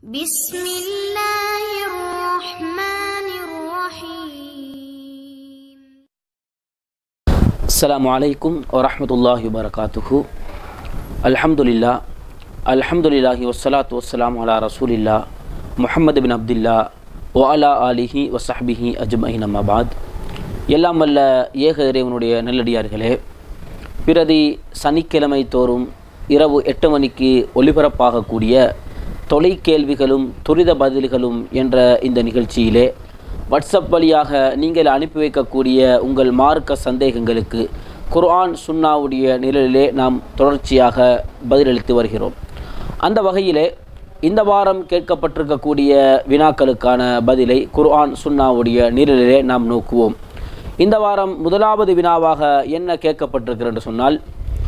بسم الله الرحمن الرحيم السلام عليكم ورحمة الله وبركاته الحمد لله الحمد لله والصلاة والسلام على رسول الله محمد بن عبد الله وعلى آله وصحبه أجمعين أما بعد எல்லாம் வல்ல ஏக இறைவனுடைய நல்லடியார்களே பிரதி சனிக்கிழமை தோறும் இரவு எட்டு மணிக்கு ஒலிபரப்பாகக்கூடிய தொலை கேள்விகளும் துரித பதில்களும் என்ற இந்த நிகழ்ச்சியிலே வாட்ஸ்அப் வழியாக நீங்கள் அனுப்பி வைக்கக்கூடிய உங்கள் மார்க்க சந்தேகங்களுக்கு குர்ஆன் சுன்னாவுடைய நிழலிலே நாம் தொடர்ச்சியாக பதிலளித்து வருகிறோம் அந்த வகையிலே இந்த வாரம் கேட்கப்பட்டிருக்கக்கூடிய வினாக்களுக்கான பதிலை குர்ஆன் சுன்னாவுடைய நிழலிலே நாம் நோக்குவோம் இந்த வாரம் முதலாவது வினாவாக என்ன கேட்கப்பட்டிருக்கிறது என்று சொன்னால்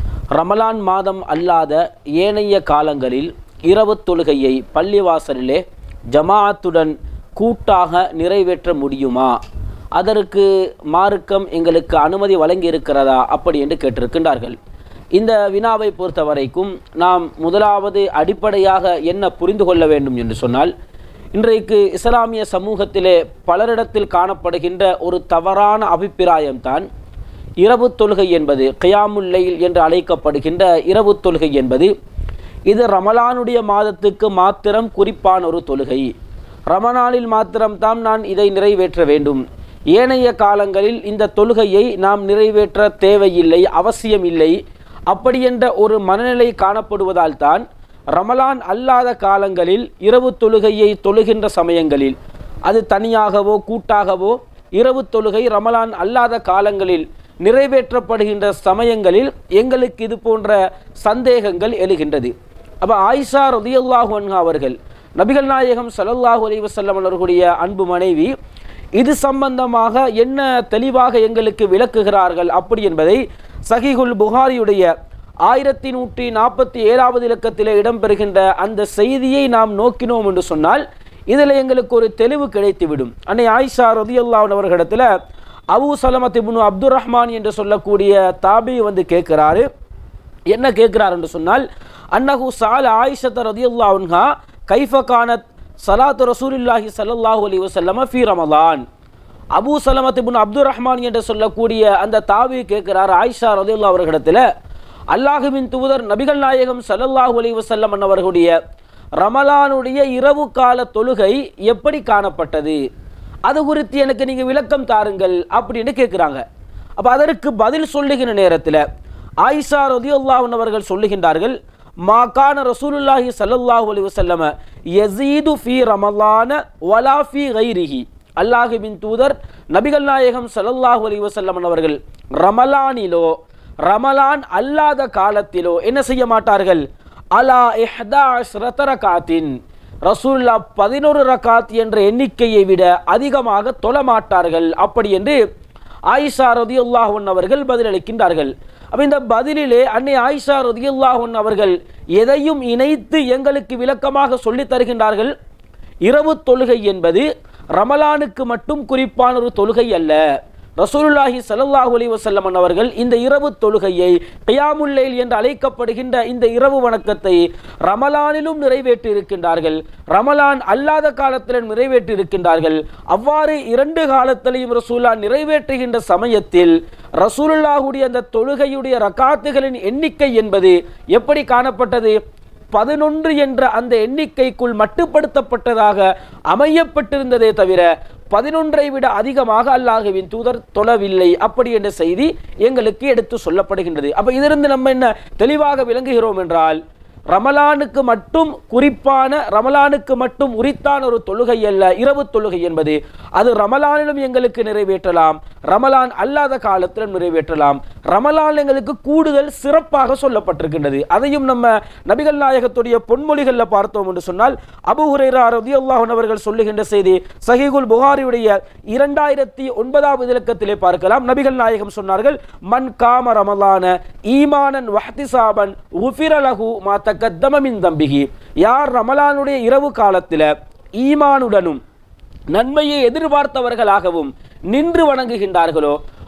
ரமலான் மாதம் அல்லாத ஏனைய காலங்களில் இரவு தொழுகையை பள்ளிவாசலிலே ஜமாஅத்துடன் கூட்டாக நிறைவேற்ற முடியுமா அதற்கு மார்க்கம் எங்களுக்கு அனுமதி வழங்கி இருக்கிறதா அப்படி என்று கேட்டிருக்கின்றார்கள் இந்த வினாவை பொறுத்த வரைக்கும் நாம் முதலாவது அடிப்படையாக என்ன புரிந்து கொள்ள வேண்டும் என்று சொன்னால் இன்றைக்கு இஸ்லாமிய சமூகத்திலே பலரிடத்தில் காணப்படுகின்ற ஒரு தவறான அபிப்பிராயம்தான் இரவு தொழுகை என்பது கியாமுல்லைல் என்று அழைக்கப்படுகின்ற இரவு தொழுகை என்பது இது ரமலானுடைய மாதத்துக்கு மாத்திரம் குறிப்பான ஒரு தொழுகை ரமணானில் மாத்திரம்தான் நான் இதை நிறைவேற்ற வேண்டும் ஏனைய காலங்களில் இந்த தொழுகையை நாம் நிறைவேற்ற தேவையில்லை அவசியம் இல்லை அப்படி என்ற ஒரு மனநிலை காணப்படுவதால் தான் ரமலான் அல்லாத காலங்களில் இரவு தொழுகையை தொழுகின்ற சமயங்களில் அது தனியாகவோ கூட்டாகவோ இரவு தொழுகை ரமலான் அல்லாத காலங்களில் நிறைவேற்றப்படுகின்ற சமயங்களில் எங்களுக்கு இது போன்ற சந்தேகங்கள் எழுகின்றது அப்போ ஆயிஷா ரதியுல்லாஹு அன்ஹா அவர்கள் நபிகள் நாயகம் ஸல்லல்லாஹு அலைஹி வஸல்லம் அவர்களுடைய அன்பு மனைவி இது சம்பந்தமாக என்ன தெளிவாக எங்களுக்கு விளக்குகிறார்கள் அப்படி என்பதை சஹிகுல் புகாரியுடைய ஆயிரத்தி நூற்றி நாற்பத்தி ஏழாவது இலக்கத்திலே இடம்பெறுகின்ற அந்த செய்தியை நாம் நோக்கினோம் என்று சொன்னால் இதில் எங்களுக்கு ஒரு தெளிவு கிடைத்துவிடும் அன்னை ஆயிஷா ரதியுல்லாஹன் அவர்களிடத்தில் Abu Salamat ibn Abdur Rahman என்று சொல்லக்கூடிய தாபி வந்து கேட்கிறாரு என்ன கேட்கிறார் என்று சொன்னால் அன்னஹு சால் ஆயிஷத்த ரதியுல்லா உன்ஹா கைஃப கானத் சலாத்து ரசூலில்லாஹி ஸல்லல்லாஹு அலைஹி வஸல்லம ஃபீ ரமலான் Abu Salamah ibn Abdur Rahman என்று சொல்லக்கூடிய அந்த தாவி கேட்கிறார் ஆயிஷா ரதியுல்லா அவர்களிடத்தில் அல்லாஹுவின் தூதர் நபிகள் நாயகம் ஸல்லல்லாஹு அலைஹி வஸல்லம் அவர்களுடைய ரமலானுடைய இரவு கால தொழுகை எப்படி காணப்பட்டது அது குறித்து எனக்கு நீங்கள் விளக்கம் தாருங்கள் அப்படின்னு கேட்குறாங்க அப்போ அதற்கு பதில் சொல்லுகிற நேரத்தில் ஆயிஷா ரதியுல்லாஹன் அவர்கள் சொல்லுகின்றார்கள் மாகான ரசூலுல்லாஹி ஸல்லல்லாஹு அலைஹி வஸல்லம யஸீது ஃபீ ரமலான வலா ஃபீ கைரிஹி அல்லாஹுவின் தூதர் நபிகள் நாயகம் ஸல்லல்லாஹு அலைஹி வஸல்லம் அவர்கள் ரமலானிலோ ரமலான் அல்லாத காலத்திலோ என்ன செய்ய மாட்டார்கள் அலா இஹ்தா ரத்தரகாத்தின் ரசூல்லா பதினொரு ரகாத் என்ற எண்ணிக்கையை விட அதிகமாக தொழமாட்டார்கள் அப்படி என்று ஆயிஷா ரதியுல்லாஹன் அவர்கள் பதிலளிக்கின்றார்கள் அப்ப இந்த பதிலிலே அன்னை ஆயிஷா ரதியுல்லாஹன் அவர்கள் எதையும் இணைத்து எங்களுக்கு விளக்கமாக சொல்லித் தருகின்றார்கள் இரவு தொழுகை என்பது ரமலானுக்கு மட்டும் குறிப்பான ஒரு தொழுகை அல்ல ரசூலுல்லாஹி ஸல்லல்லாஹு அலைஹி வஸல்லம் அவர்கள் இந்த இரவு தொழுகையை கியாமுல்லைல் என்று அழைக்கப்படுகின்ற இந்த இரவு வணக்கத்தை ரமலானிலும் நிறைவேற்றி இருக்கின்றார்கள் ரமலான் அல்லாத காலத்தில் நிறைவேற்றி இருக்கின்றார்கள் அவ்வாறு இரண்டு காலத்திலையும் ரசூல்லா நிறைவேற்றுகின்ற சமயத்தில் ரசூலுல்லாஹுடைய அந்த தொழுகையுடைய ரகாத்துகளின் எண்ணிக்கை என்பது எப்படி காணப்பட்டது பதினொன்று என்ற அந்த எண்ணிக்கைக்குள் மட்டுப்படுத்தப்பட்டதாக அமையப்பட்டிருந்ததே தவிர பதினொன்றை விட அதிகமாக அல்லாஹுவின் தூதர் தொழவில்லை அப்படி என்ற செய்தி எங்களுக்கு எடுத்து சொல்லப்படுகின்றது அப்ப இதிலிருந்து நம்ம என்ன தெளிவாக விளங்குகிறோம் என்றால் ரமலானுக்கு மட்டும் குறிப்பான ரமலானுக்கு மட்டும் உரித்தான ஒரு தொழுகை அல்ல இரவு தொழுகை என்பது அது ரமலானிலும் எங்களுக்கு நிறைவேற்றலாம் ரமலான் அல்லாத காலத்திலும் நிறைவேற்றலாம் ரமலான் எங்களுக்கு கூடுதல் சிறப்பாக சொல்லப்பட்டிருக்கின்றது அதையும் நம்ம நபிகள் நாயகத்துடைய பொன்மொழிகளில் பார்த்தோம் என்று சொன்னால் அபு ஹுரைரா ரதியுல்லாஹன் அவர்கள் சொல்லுகின்ற செய்தி சஹீகுல் புகாரியுடைய இரண்டாயிரத்தி ஒன்பதாவது இலக்கத்திலே பார்க்கலாம் நபிகள் நாயகம் சொன்னார்கள் மன் காம ரமலான ஈமானன் வஹ்திசாபன் உஃபிரலகு மாத்த கத்தமின் தம்பிகி யார் ரமலானுடைய இரவு காலத்தில் ஈமானுடனும் நன்மையை எதிர்பார்த்தவர்களாகவும் நின்று வணங்குகின்றார்களோ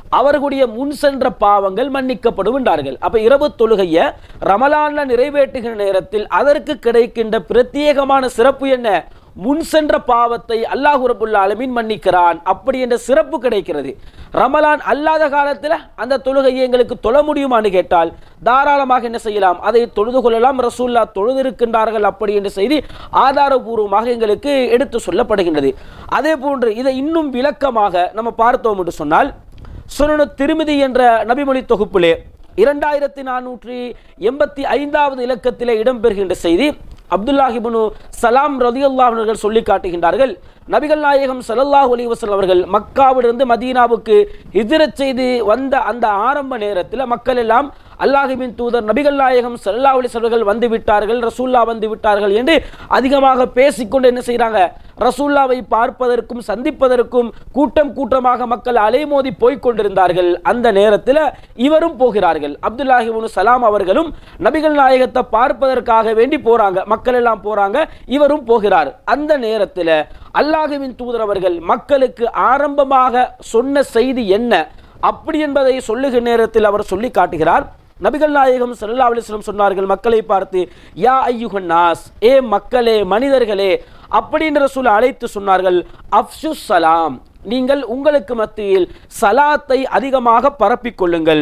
அவர்களுடைய முன் சென்ற பாவங்கள் மன்னிக்கப்படுகின்றார்கள் அப்ப இரவு தொழுகையை ரமலான்ல நிறைவேற்றுகிற நேரத்தில் அதற்கு கிடைக்கின்ற பிரத்யேகமான சிறப்பு என்ன முன் சென்ற பாவத்தை அல்லாஹ் ரபுல் ஆலமீன் மன்னிக்கிறான் அப்படி என்ற சிறப்பு கிடைக்கிறது ரமலான் அல்லாத காலத்தில் அந்த தொழுகையை எங்களுக்கு தொழ முடியுமான்னு கேட்டால் தாராளமாக என்ன செய்யலாம் அதை தொழுது கொள்ளலாம் ரசூல்லா தொழுதிருக்கின்றார்கள் அப்படி என்ற செய்தி ஆதாரபூர்வமாக எங்களுக்கு எடுத்து சொல்லப்படுகின்றது அதே போன்று இதை இன்னும் விளக்கமாக நம்ம பார்த்தோம் என்று சொன்னால் சுனனு திருமிதி என்ற நபிமொழி தொகுப்பிலே இரண்டாயிரத்தி நானூற்றி எண்பத்தி ஐந்தாவது இலக்கத்திலே இடம்பெறுகின்ற செய்தி அப்துல்லாஹிபுனு சலாம் ரதியுல்லாஹ் அவர்கள் சொல்லி காட்டுகின்றார்கள் நபிகள் நாயகம் ஸல்லல்லாஹு அலைஹி வஸல்லம் அவர்கள் மக்காவிலிருந்து மதீனாவுக்கு ஹிஜ்ரத் செய்து வந்த அந்த ஆரம்ப நேரத்தில் மக்கள் எல்லாம் அல்லாஹுவின் தூதர் நபிகள் நாயகம் ஸல்லல்லாஹு அலைஹி வஸல்லம் அவர்கள் வந்து விட்டார்கள் ரசூல்லா வந்து விட்டார்கள் என்று அதிகமாக பேசிக்கொண்டு என்ன செய்றாங்க ரசூல்லாவை பார்ப்பதற்கும் சந்திப்பதற்கும் கூட்டம் கூட்டமாக மக்கள் அலைமோதி போய்க் கொண்டிருந்தார்கள் அந்த நேரத்தில் இவரும் போகிறார்கள் அப்துல்லாஹிபுன் சலாம் அவர்களும் நபிகள் நாயகத்தை பார்ப்பதற்காக வேண்டி போறாங்க மக்கள் எல்லாம் போறாங்க இவரும் போகிறார் அந்த நேரத்தில் அல்லாஹுவின் தூதர் அவர்கள் மக்களுக்கு ஆரம்பமாக சொன்ன செய்தி என்ன அப்படி என்பதை சொல்லுகிற நேரத்தில் அவர் சொல்லி காட்டுகிறார் நபிகள் நாயகம் ஸல்லல்லாஹு அலைஹி வஸல்லம் சொன்னார்கள் மக்களை பார்த்து யா ஐயுகன் நாஸ் ஏ மக்களே மனிதர்களே அப்படின்ற ரசூல் அழைத்து சொன்னார்கள் அப்சு சலாம் நீங்கள் உங்களுக்கு மத்தியில் சலாத்தை அதிகமாக பரப்பிக் கொள்ளுங்கள்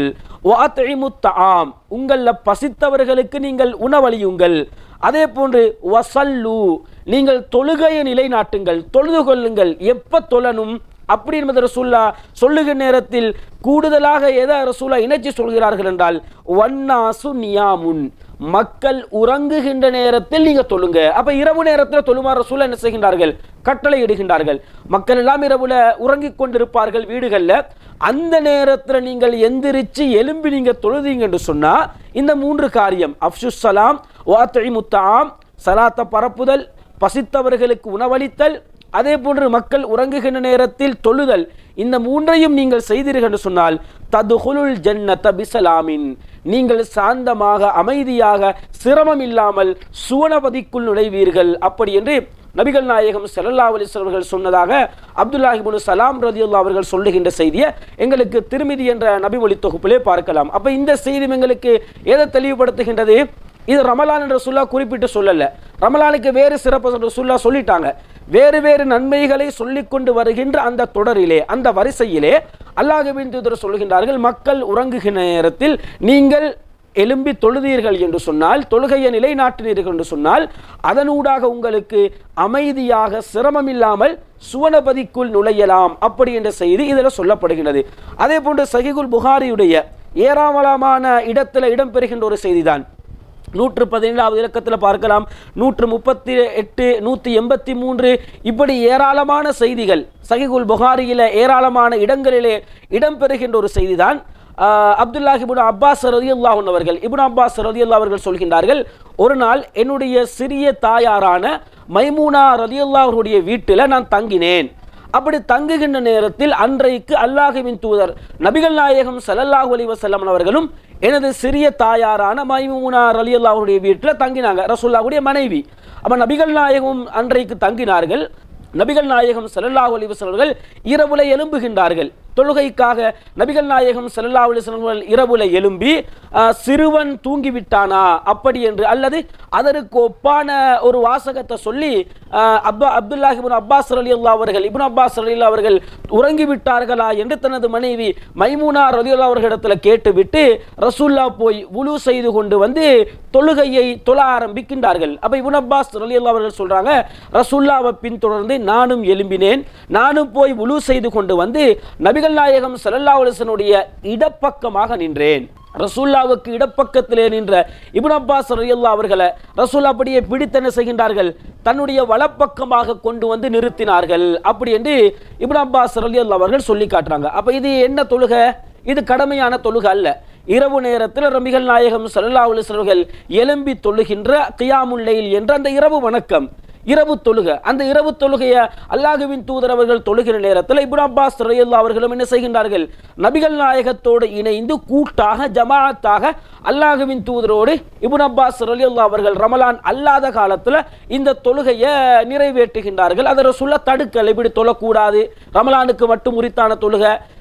ஆம் உங்களில் பசித்தவர்களுக்கு நீங்கள் உணவளியுங்கள் அதே போன்று வசல்லு நீங்கள் தொழுகையை நிலைநாட்டுங்கள் தொழுது கொள்ளுங்கள் எப்ப தொழணும் அப்படி என்பது ரசூல்லா சொல்லுகிற நேரத்தில் கூடுதலாக எதை ரசூல்லா இணைச்சி சொல்கிறார்கள் என்றால் வன்னாசு நியாமுன் மக்கள் உறங்குகின்ற நேரத்தில் நீங்க தொழுங்க அப்ப இரவு நேரத்தில் தொழுமாறு ரசூல்லா என்ன செய்கின்றார்கள் கட்டளை இடுகின்றார்கள் மக்கள் எல்லாம் இரவுல உறங்கிக் கொண்டிருப்பார்கள் வீடுகள்ல அந்த நேரத்தில் நீங்கள் எந்திரிச்சு எலும்பி நீங்க தொழுதீங்க என்று சொன்னா இந்த மூன்று காரியம் அப்சுஸ் சலாம் வாத்தழி முத்தாம் சலாத்த பரப்புதல் பசித்தவர்களுக்கு உணவளித்தல் அதே போன்று மக்கள் உறங்குகின்ற நேரத்தில் தொழுதல் இந்த மூன்றையும் நீங்கள் செய்தீர்கள் என்று சொன்னால் ததுகுலுல் ஜன்னத பிசலாமின் நீங்கள் சாந்தமாக அமைதியாக சிரமம் இல்லாமல் சுவனபதிக்குள் நுழைவீர்கள் அப்படி என்று நபிகள் நாயகம் ஸல்லல்லாஹு அலைஹி வஸல்லம் அவர்கள் சொன்னதாக அப்துல்லாஹி இப்னு சலாம் ரதியுல்லாஹ் அவர்கள் சொல்லுகின்ற செய்தியை எங்களுக்கு திருமிதி என்ற நபிமொழி தொகுப்பிலே பார்க்கலாம் அப்ப இந்த செய்தி எங்களுக்கு எதை தெளிவுபடுத்துகின்றது இது ரமலான் என்ற சொல்லா குறிப்பிட்டு சொல்லல ரமலானுக்கு வேறு சிறப்பு என்ற சொல்லா சொல்லிட்டாங்க வேறு வேறு நன்மைகளை சொல்லிக் கொண்டு வருகின்ற அந்த தொடரிலே அந்த வரிசையிலே அல்லாஹ்வின் தூதர் சொல்கின்றார்கள் மக்கள் உறங்குகின்ற நேரத்தில் நீங்கள் எழும்பி தொழுதீர்கள் என்று சொன்னால் தொழுகையை நிலைநாட்டினீர்கள் என்று சொன்னால் அதனூடாக உங்களுக்கு அமைதியாக சிரமம் இல்லாமல் சுவனபதிக்குள் நுழையலாம் அப்படி என்ற செய்தி இதில் சொல்லப்படுகிறது அதே போன்று சஹிகுல் புகாரியுடைய ஏராளமான இடத்துல இடம்பெறுகின்ற ஒரு செய்திதான் நூற்று பதினேழாவது இலக்கத்தில் பார்க்கலாம் நூற்று முப்பத்தி எட்டு நூற்றி எண்பத்தி மூன்று இப்படி ஏராளமான செய்திகள் சஹிகுல் புகாரியில ஏராளமான இடங்களிலே இடம்பெறுகின்ற ஒரு செய்திதான் அப்துல்லாஹ் இபுன் அப்பாஸ் ரதியுல்லாஹன் அவர்கள் இபுன் அப்பாஸ் ரதியுல்லா அவர்கள் சொல்கின்றார்கள் ஒரு நாள் என்னுடைய சிறிய தாயாரான மைமூனா ரதியுல்லா அவருடைய வீட்டில் நான் தங்கினேன் அப்படி தங்குகின்ற நேரத்தில் அன்றைக்கு அல்லாஹுவின் தூதர் நபிகள் நாயகம் ஸல்லல்லாஹு அலைஹி வஸல்லம் அவர்களும் எனது சிறிய தாயாரான மைமூனா ரலியல்லா அவருடைய வீட்டில் தங்கினாங்க ரசூல்லாவுடைய மனைவி அப்ப நபிகள் நாயகம் அன்றைக்கு தங்கினார்கள் நபிகள் நாயகம் ஸல்லல்லாஹு அலைஹி வஸல்லம் அவர்கள் இரவுல எழும்புகின்றார்கள் தொழுகைக்காக நபிகள் நாயகம் ஸல்லல்லாஹு அலைஹி வஸல்லம் அவர்கள் இரவுல எழும்பி ஆஹ், சிறுவன் தூங்கி விட்டானா அப்படி என்று அல்லது அதற்கு ஒப்பான ஒரு வாசகத்தை சொல்லி ஆஹ், அப்பா அப்துல்லாஹ் இப்னு அப்பாஸ் ரலியல்லாஹு அவர்கள் இப்னு அப்பாஸ் ரலியல்லாஹு அவர்கள் உறங்கி விட்டார்களா என்று தனது மனைவி மைமூனா ரலியல்லாஹு அவர்களிடத்தில் கேட்டுவிட்டு ரசூல்லா போய் உலு செய்து கொண்டு வந்து தொழுகையை தொழ ஆரம்பிக்கின்றார்கள் அப்ப இப்னு அப்பாஸ் ரலியல்லாஹு அவர்கள் சொல்றாங்க ரசூல்லாவை பின்தொடர்ந்து நானும் எழும்பினேன் நானும் போய் உலு செய்து கொண்டு வந்து நபிகள் நாயகம் ஸல்லல்லாஹு அலைஹி வஸல்லுடைய இடப்பக்கமாக நின்றேன் ரசூல்லாவுக்கு இடப்பக்கத்திலே நின்ற இப்னு அப்பாஸ் ரலியல்லாஹு அவர்களை ரசூல் அப்படியே பிடித்து என்ன செய்கின்றார்கள் தன்னுடைய வலப்பக்கமாக கொண்டு வந்து நிறுத்தினார்கள் அப்படி என்று இப்னு அப்பாஸ் ரலியல்லாஹு அவர்கள் சொல்லி காட்டுறாங்க அப்ப இது என்ன தொழுகை இது கடமையான தொழுகை அல்ல இரவு நேரத்தில் ரமிகள் நாயகம் ஸல்லல்லாஹு அலைஹி வஸல்லம் அவர்கள் எழும்பி தொழுகின்ற கியாமுல் லைல் என்ற அந்த இரவு வணக்கம் இரவு தொழுகை அந்த இரவு தொழுகையை அல்லாஹுவின் தூதர் அவர்கள் தொழுகிற நேரத்தில் இப்னு அப்பாஸ் ரலியல்லாஹு அவர்களும் என்ன செய்கின்றார்கள் நபிகள் நாயகத்தோடு இணைந்து கூட்டாக ஜமாஅத்தாக அல்லாஹுவின் தூதரோடு இப்னு அப்பாஸ் ரலியல்லாஹு அவர்கள் ரமலான் அல்லாத காலத்தில் இந்த தொழுகையை நிறைவேற்றுகின்றார்கள் அதை சொல்ல தடுக்கல் இப்படி தொழக்கூடாது ரமலானுக்கு மட்டும் உரித்தான தொழுகை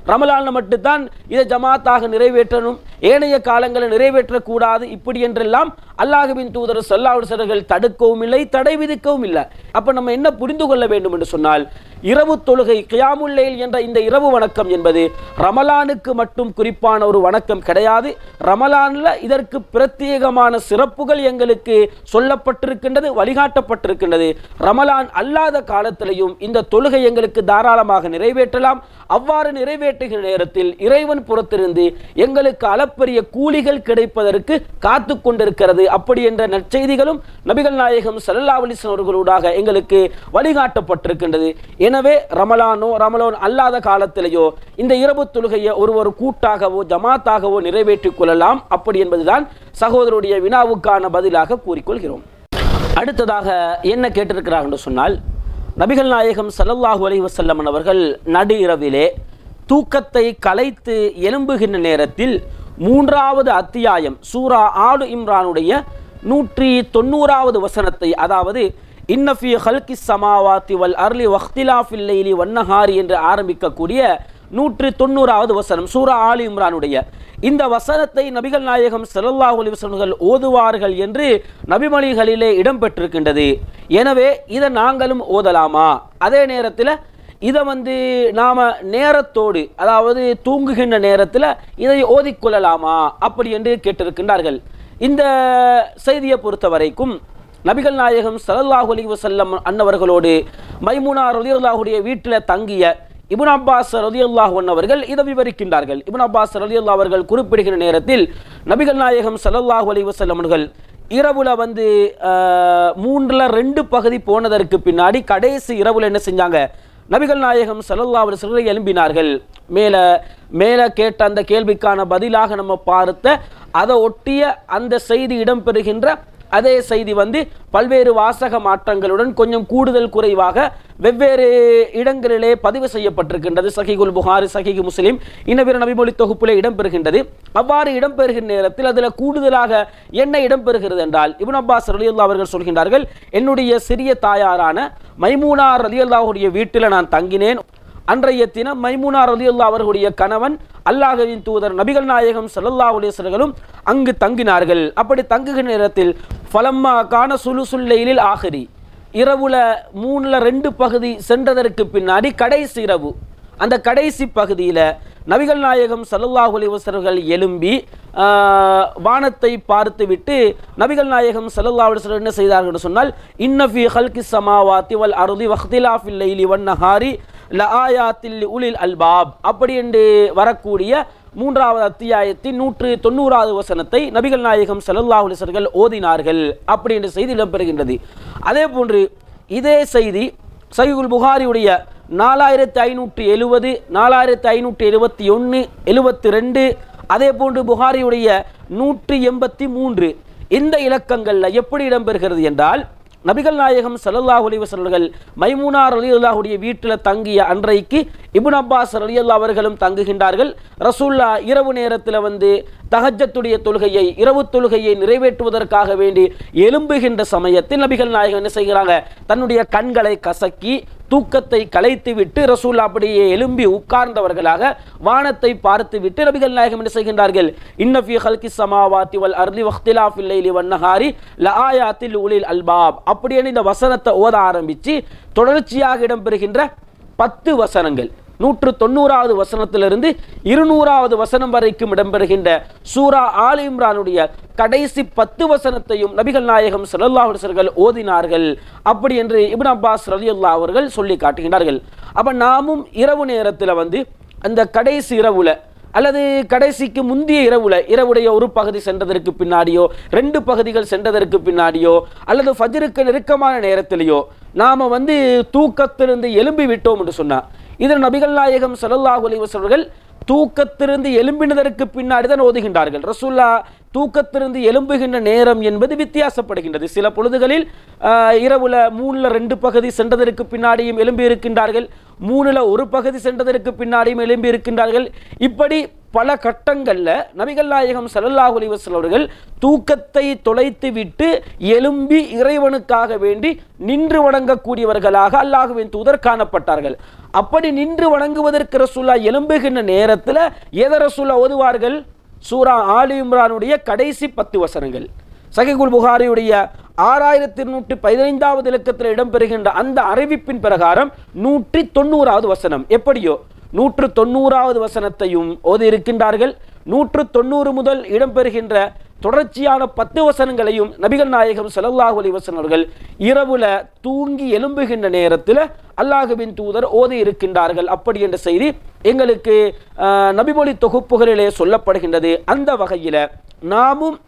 ரமலான்ல மட்டும்தான் இதை ஜமாத்தாக நிறைவேற்றணும் ஏனைய காலங்களில் நிறைவேற்றக்கூடாது இப்படி என்றெல்லாம் அல்லாஹுவின் தூதர் சல்லாவுசர்கள் தடுக்கவும் இல்லை தடை விதிக்கவும் இல்லை அப்ப நம்ம என்ன புரிந்து கொள்ள வேண்டும் என்று சொன்னால் இரவு தொழுகை கியாமுல்லைல் என்ற இந்த இரவு வணக்கம் என்பது ரமலானுக்கு மட்டும் குறிப்பான ஒரு வணக்கம் கிடையாது ரமலான்ல இதற்கு பிரத்யேகமான சிறப்புகள் எங்களுக்கு சொல்லப்பட்டிருக்கின்றது வழிகாட்டப்பட்டிருக்கின்றது ரமலான் அல்லாத காலத்திலையும் இந்த தொழுகை எங்களுக்கு தாராளமாக நிறைவேற்றலாம் அவ்வாறு நிறைவேற்றுகிற நேரத்தில் இறைவன் புறத்திலிருந்து எங்களுக்கு அளப்பரிய கூலிகள் கிடைப்பதற்கு காத்து கொண்டிருக்கிறது அப்படி என்ற நற்செய்திகளும் நபிகள் நாயகம் சல்லா அலிஸ்லாம் அவர்களூடாக எங்களுக்கு வழிகாட்டப்பட்டிருக்கின்றது எனவே ரமலானோ ரமலான் அல்லாத காலத்திலேயோ இந்த இரவு தொழுகையை ஒரு ஒரு கூட்டாகவோ ஜமாத்தாகவோ நிறைவேற்றிக் கொள்ளலாம் அப்படி என்பதுதான் சகோதரருடைய வினாவுக்கான பதிலாக கூறிக்கொள்கிறோம் அடுத்ததாக என்ன கேட்டிருக்கிறார் என்று சொன்னால் நபிகள் நாயகம் ஸல்லல்லாஹு அலைஹி வஸல்லம் அவர்கள் நடு இரவிலே தூக்கத்தை கலைத்து எலும்புகின்ற நேரத்தில் மூன்றாவது அத்தியாயம் சூரா ஆடு இம்ரானுடைய நூற்றி தொண்ணூறாவது வசனத்தை அதாவது இன்னஃபி ஹல்கி சமாவாத்தி வல் அர்லி வக்திலாஃபில் லைலி வன்னஹாரி என்று ஆரம்பிக்கக்கூடிய நூற்றி தொண்ணூறாவது வசனம் சூரா ஆலி இம்ரானுடைய இந்த வசனத்தை நபிகள் நாயகம் ஸல்லல்லாஹு அலைஹி வஸல்லம் ஓதுவார்கள் என்று நபிமொழிகளிலே இடம்பெற்றிருக்கின்றது எனவே இதை நாங்களும் ஓதலாமா அதே நேரத்தில் இதை வந்து நாம் நேரத்தோடு அதாவது தூங்குகின்ற நேரத்தில் இதை ஓதிக்கொள்ளலாமா அப்படி என்று கேட்டிருக்கின்றார்கள் இந்த செய்தியை பொறுத்த வரைக்கும் நபிகள் நாயகம் ஸல்லல்லாஹு அலைஹி வஸல்லம் அன்னவர்களோடு மைமுனா ரலியல்லாஹுடைய வீட்டில் தங்கிய இப்னு அப்பாஸ் ரலியல்லாஹு அவர்கள் இதை விவரிக்கின்றார்கள் இப்னு அப்பாஸ் ரலியல்லாஹு அவர்கள் குறிப்பிடுகிற நேரத்தில் நபிகள் நாயகம் ஸல்லல்லாஹு அலைஹி வஸல்லம் அவர்கள் இரவுல வந்து ஆஹ், மூன்றுல ரெண்டு பகுதி போனதற்கு பின்னாடி கடைசி இரவுல என்ன செஞ்சாங்க நபிகள் நாயகம் ஸல்லல்லாஹு அலைஹி வஸல்லம் எழும்பினார்கள் மேலே மேலே கேட்ட அந்த கேள்விக்கான பதிலாக நம்ம பார்த்த அதை ஒட்டிய அந்த செய்தி இடம்பெறுகின்ற அதே செய்தி வந்து பல்வேறு வாசக மாற்றங்களுடன் கொஞ்சம் கூடுதல் குறைவாக வெவ்வேறு இடங்களிலே பதிவு செய்யப்பட்டிருக்கின்றது சஹிகுல் புகாரி சஹிகு முஸ்லிம் இன்னபிற நபிமொழி தொகுப்பிலே இடம்பெறுகின்றது அவ்வாறு இடம்பெறுகின்ற நேரத்தில் அதில் கூடுதலாக என்ன இடம்பெறுகிறது என்றால் இப்னு அப்பாஸ் ரலியல்லா அவர்கள் சொல்கின்றார்கள் என்னுடைய சிறிய தாயாரான மைமூனா ரலியல்லாவுடைய வீட்டில் நான் தங்கினேன் அன்றைய தினம் மைமுனா ரலியல்லா அவர்களுடைய கணவன் அல்லாஹ்வின் தூதர் நபிகள் நாயகம் ஸல்லல்லாஹு அலைஹி வஸல்லம் அங்கு தங்கினார்கள் அப்படி தங்குகிற நேரத்தில் ஃபலம்மா கான சுலுசுல்லைலில் ஆஹிரி இரவுல மூணுல ரெண்டு பகுதி சென்றதற்கு பின்னாடி கடைசி இரவு அந்த கடைசி பகுதியில் நபிகள் நாயகம் ஸல்லல்லாஹு அலைஹி வஸல்லம் எழும்பி ஆஹ், வானத்தை பார்த்துவிட்டு நபிகள் நாயகம் ஸல்லல்லாஹு அலைஹி வஸல்லம் என்ன செய்தார்கள் என்று சொன்னால் இன்னஃபி ஹல்கி சமாவாத்தி வல் அருதி வக்திலாஃபில் லைலி வன் நஹாரி லஆயாத்தில் உலில் அல்பாப் அப்படி என்று வரக்கூடிய மூன்றாவது அத்தியாயத்தின் நூற்று தொண்ணூறாவது வசனத்தை நபிகள் நாயகம் ஸல்லல்லாஹு அலைஹி வஸல்லம் ஓதினார்கள் அப்படி என்ற செய்தி இடம்பெறுகின்றது அதே போன்று இதே செய்தி சஹீஹுல் புகாரியுடைய நாலாயிரத்தி ஐநூற்றி எழுவது நாலாயிரத்தி ஐநூற்றி எழுபத்தி ஒன்று எழுபத்தி ரெண்டு அதே போன்று புகாரியுடைய நூற்றி எண்பத்தி மூன்று இந்த இலக்கங்களில் எப்படி இடம்பெறுகிறது என்றால் நபிகள் நாயகம் ஸல்லல்லாஹு அலைஹி வஸல்லம் மைமூனா ரலியல்லாஹுடைய வீட்டில் தங்கிய அன்றைக்கு இப்னு அப்பாஸ் ரலியல்லாஹு அவர்களும் தங்குகின்றார்கள் ரசூல்லா இரவு நேரத்தில் வந்து தஹஜத்துடைய தொழுகையை இரவு தொழுகையை நிறைவேற்றுவதற்காக வேண்டி எழும்புகின்ற சமயத்தில் நபிகள் நாயகம் என்ன செய்கிறாங்க தன்னுடைய கண்களை கசக்கி தூக்கத்தை கலைத்து விட்டு ரசூல் அப்படியே எழும்பி உட்கார்ந்தவர்களாக வானத்தை பார்த்து விட்டு நபிகள் நாயகம் என்ன செய்கின்றார்கள் இன்னஃபி ஹல்கி சமாவாத்தி வல் அர்லி வக்திலாஃபில் லைலி வன்னஹாரி லஆயாத்தில் உலில் அல்பாப் அப்படின்னு இந்த வசனத்தை ஓத ஆரம்பித்து தொடர்ச்சியாக இடம்பெறுகின்ற பத்து வசனங்கள் நூற்று தொண்ணூறாவது வசனத்திலிருந்து இருநூறாவது வசனம் வரைக்கும் இடம்பெறுகின்ற சூரா ஆல் இம்ரானுடைய கடைசி பத்து வசனத்தையும் நபிகள் நாயகம் ஸல்லல்லாஹு அலைஹி வஸல்லம் ஓதினார்கள் அப்படி என்று இப்னு அப்பாஸ் ரலியல்லாஹு அவர்கள் சொல்லி காட்டுகின்றார்கள் அப்ப நாமும் இரவு நேரத்தில் வந்து அந்த கடைசி இரவுல அல்லது கடைசிக்கு முந்தைய இரவுல இரவுடைய ஒரு பகுதி சென்றதற்கு பின்னாடியோ ரெண்டு பகுதிகள் சென்றதற்கு பின்னாடியோ அல்லது ஃபஜ்ருக்கு நெருக்கமான நேரத்திலேயோ நாம வந்து தூக்கத்திலிருந்து எழும்பி விட்டோம் என்று சொன்னா இது நபிகள் நாயகம் ஸல்லல்லாஹு அலைஹி வஸல்லம் தூக்கத்திலிருந்து எழும்பினதற்கு பின்னாடி தான் ஓதுகின்றார்கள் ரசூல்லா தூக்கத்திலிருந்து எழும்புகின்ற நேரம் என்பது வித்தியாசப்படுகின்றது சில பொழுதுகளில் ஆஹ், இரவுல மூணுல ரெண்டு பகுதி சென்றதற்கு பின்னாடியும் எழும்பி இருக்கின்றார்கள் மூணுல ஒரு பகுதி சென்றதற்கு பின்னாடியும் எழும்பி இருக்கின்றார்கள் இப்படி பல கட்டங்களில் நபிகள் நாயகம் ஸல்லல்லாஹு அலைஹி வஸல்லம் அவர்கள் தூக்கத்தை தொலைத்து விட்டு எழும்பி இறைவனுக்காக வேண்டி நின்று வணங்கக்கூடியவர்களாக அல்லாஹுவின் தூதர் காணப்பட்டார்கள் அப்படி நின்று வணங்குவதற்கு ரசூல்லா எழும்புகின்ற நேரத்தில் எதை ரசூல்லா ஓதுவார்கள் சூரா ஆலி இம்ரானுடைய கடைசி பத்து வசனங்கள் சகிகுல் புகாரியுடைய ஆறாயிரத்தி நூற்றி பதினைந்தாவது இலக்கத்தில் இடம்பெறுகின்ற அந்த அறிவிப்பின் பிரகாரம் நூற்றி தொண்ணூறாவது வசனம் எப்படியோ நூற்று தொண்ணூறாவது வசனத்தையும் ஓதி இருக்கின்றார்கள் நூற்று தொண்ணூறு முதல் இடம்பெறுகின்ற தொடர்ச்சியான பத்து வசனங்களையும் நபிகள் நாயகம் ஸல்லல்லாஹு அலைஹி வஸல்லம் அவர்கள் இரவுல தூங்கி எழும்புகின்ற நேரத்தில் அல்லாஹுவின் தூதர் ஓதி இருக்கின்றார்கள் அப்படி என்ற செய்தி எங்களுக்கு ஆஹ், நபிமொழி தொகுப்புகளிலே சொல்லப்படுகின்றது அந்த வகையில் நாமும்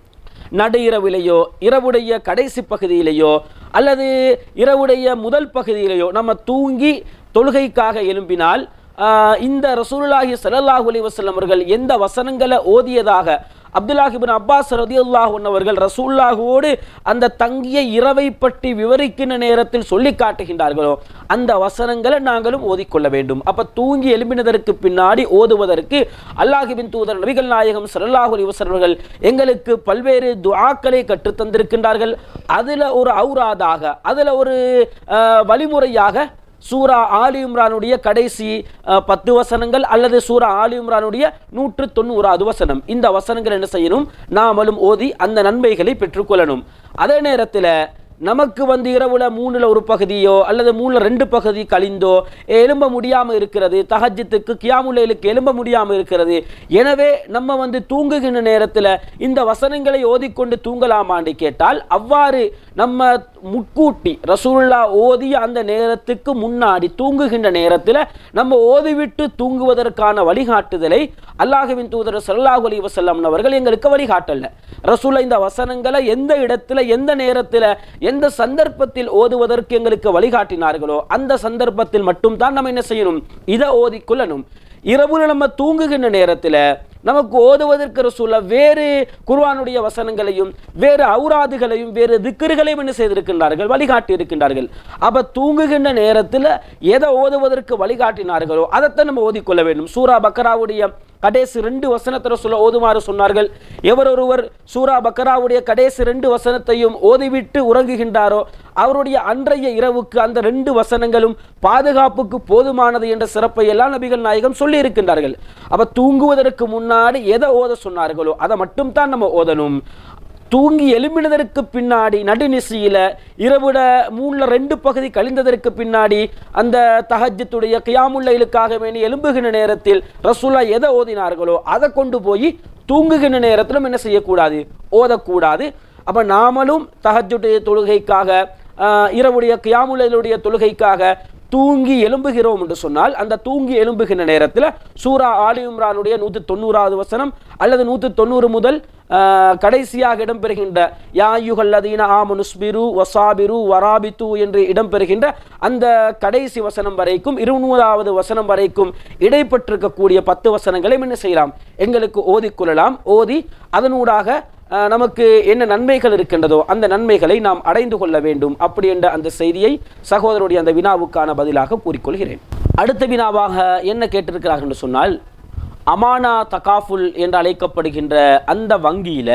நடு இரவிலேயோ இரவுடைய கடைசி பகுதியிலேயோ அல்லது இரவுடைய முதல் பகுதியிலேயோ நம்ம தூங்கி தொழுகைக்காக எழும்பினால் ஆஹ், இந்த ரசூலுல்லாஹி ஸல்லல்லாஹு அலைஹி வஸல்லம் அவர்கள் எந்த வசனங்களை ஓதியதாக அப்துல்லாஹிபின் அப்பாஸ் ரதியுல்லாஹ் அவர்கள் ரசூல்லாஹுவோடு அந்த தங்கிய இரவை பற்றி விவரிக்கின்ற நேரத்தில் சொல்லி காட்டுகின்றார்களோ அந்த வசனங்களை நாங்களும் ஓதிக்கொள்ள வேண்டும் அப்ப தூங்கி எழும்பினதற்கு பின்னாடி ஓதுவதற்கு அல்லாஹுவின் தூதர் நபிகள் நாயகம் ஸல்லல்லாஹு அலைஹி வஸல்லம் அவர்கள் எங்களுக்கு பல்வேறு துஆக்களை கற்றுத் தந்திருக்கின்றார்கள் அதுல ஒரு ஔராதாக அதுல ஒரு அஹ், வழிமுறையாக சூரா ஆலி இம்ரானுடைய கடைசி அஹ், பத்து வசனங்கள் அல்லது சூரா ஆலி இம்ரானுடைய நூற்று தொண்ணூறாவது வசனம் இந்த வசனங்கள் என்ன செய்யணும் நாமளும் ஓதி அந்த நன்மைகளை பெற்றுக்கொள்ளணும் அதே நேரத்தில் நமக்கு வந்து இரவுல மூணுல ஒரு பகுதியோ அல்லது மூணுல ரெண்டு பகுதி கழிந்தோ எழும்ப முடியாம இருக்கிறது தஹஜ்ஜத்துக்கு கியாமுல்லைலுக்கு எழும்ப முடியாம இருக்கிறது எனவே நம்ம வந்து தூங்குகின்ற நேரத்தில் இந்த வசனங்களை ஓதிக்கொண்டு தூங்கலாமான்னு கேட்டால் அவ்வாறு நம்ம முட்கூட்டி ரசூலுல்லா ஓதிய அந்த நேரத்துக்கு முன்னாடி தூங்குகின்ற நேரத்தில் நம்ம ஓதிவிட்டு தூங்குவதற்கான வழிகாட்டுதலை அல்லாஹுவின் தூதர் ஸல்லல்லாஹு அலைஹி வஸல்லம் அவர்கள் எங்களுக்கு வழிகாட்டல ரசூலா இந்த வசனங்களை எந்த இடத்துல எந்த நேரத்தில் எந்த சந்தர்ப்பத்தில் ஓதுவதற்கு எங்களுக்கு வழிகாட்டினார்களோ அந்த சந்தர்ப்பத்தில் மட்டும்தான் நம்ம என்ன செய்யணும் இதை ஓதிக்கொள்ளணும் இரவுல நம்ம தூங்குகின்ற நேரத்தில் நமக்கு ஓதுவதற்கு ரசூலா வேறு குர்ஆனுடைய வசனங்களையும் வேறு ஔராதுகளையும் வேறு திக்கர்களையும் என்ன செய்திருக்கின்றார்கள் வழிகாட்டி இருக்கின்றார்கள் அப்ப தூங்குகின்ற நேரத்தில் எதை ஓதுவதற்கு வழிகாட்டினார்களோ அதைத்தான் நம்ம ஓதிக்கொள்ள வேண்டும் சூரா பக்கராவுடைய கடைசி ரெண்டு வசனத்தை சொல்ல ஓதுமாறு சொன்னார்கள் எவர் ஒருவர் சூரா பக்கராவுடைய கடைசி ரெண்டு வசனத்தையும் ஓதிவிட்டு உறங்குகின்றாரோ அவருடைய அன்றைய இரவுக்கு அந்த ரெண்டு வசனங்களும் பாதுகாப்புக்கு போதுமானது என்ற சிறப்பை எல்லாம் நபிகள் நாயகம் சொல்லி இருக்கின்றார்கள் அப்ப தூங்குவதற்கு முன்னாடி எதை ஓத சொன்னார்களோ அதை மட்டும் தான் நம்ம ஓதணும் தூங்கி எழும்பினதற்கு பின்னாடி நடுநிசையில இரவுட மூணுல ரெண்டு பகுதி கழிந்ததற்கு பின்னாடி அந்த தஹஜ்ஜத்துடைய கியாமுல்லைலுக்காக வேண்டி எழும்புகின்ற நேரத்தில் ரசூலா எதை ஓதினார்களோ அதை கொண்டு போய் தூங்குகின்ற நேரத்திலும் என்ன செய்யக்கூடாது ஓதக்கூடாது அப்ப நாமளும் தஹஜ்ஜுடைய தொழுகைக்காக ஆஹ், இரவுடைய கியாமுல்லைலுடைய தொழுகைக்காக தூங்கி எழும்புகிறோம் என்று சொன்னால் அந்த தூங்கி எழும்புகின்ற நேரத்தில் சூரா ஆலி இம்ரானுடைய நூற்றி தொண்ணூறாவது வசனம் அல்லது நூற்றி தொண்ணூறு முதல் ஆஹ், கடைசியாக இடம்பெறுகின்ற யாயுகல்லதீன ஆமனுஸ்பிரு வசாபிரு வராபித்து என்று இடம்பெறுகின்ற அந்த கடைசி வசனம் வரைக்கும் இருநூறாவது வசனம் வரைக்கும் இடைப்பட்டிருக்கக்கூடிய பத்து வசனங்களை என்ன செய்யலாம் எங்களுக்கு ஓதிக்கொள்ளலாம் ஓதி அதனூடாக அஹ், நமக்கு என்ன நன்மைகள் இருக்கின்றதோ அந்த நன்மைகளை நாம் அடைந்து கொள்ள வேண்டும் அப்படி என்ற அந்த செய்தியை சகோதரருடைய அந்த வினாவுக்கான பதிலாக கூறிக்கொள்கிறேன் அடுத்த வினாவாக என்ன கேட்டிருக்கிறார்கள் என்று சொன்னால் அமானா தகாஃபுல் என்று அழைக்கப்படுகின்ற அந்த வங்கியில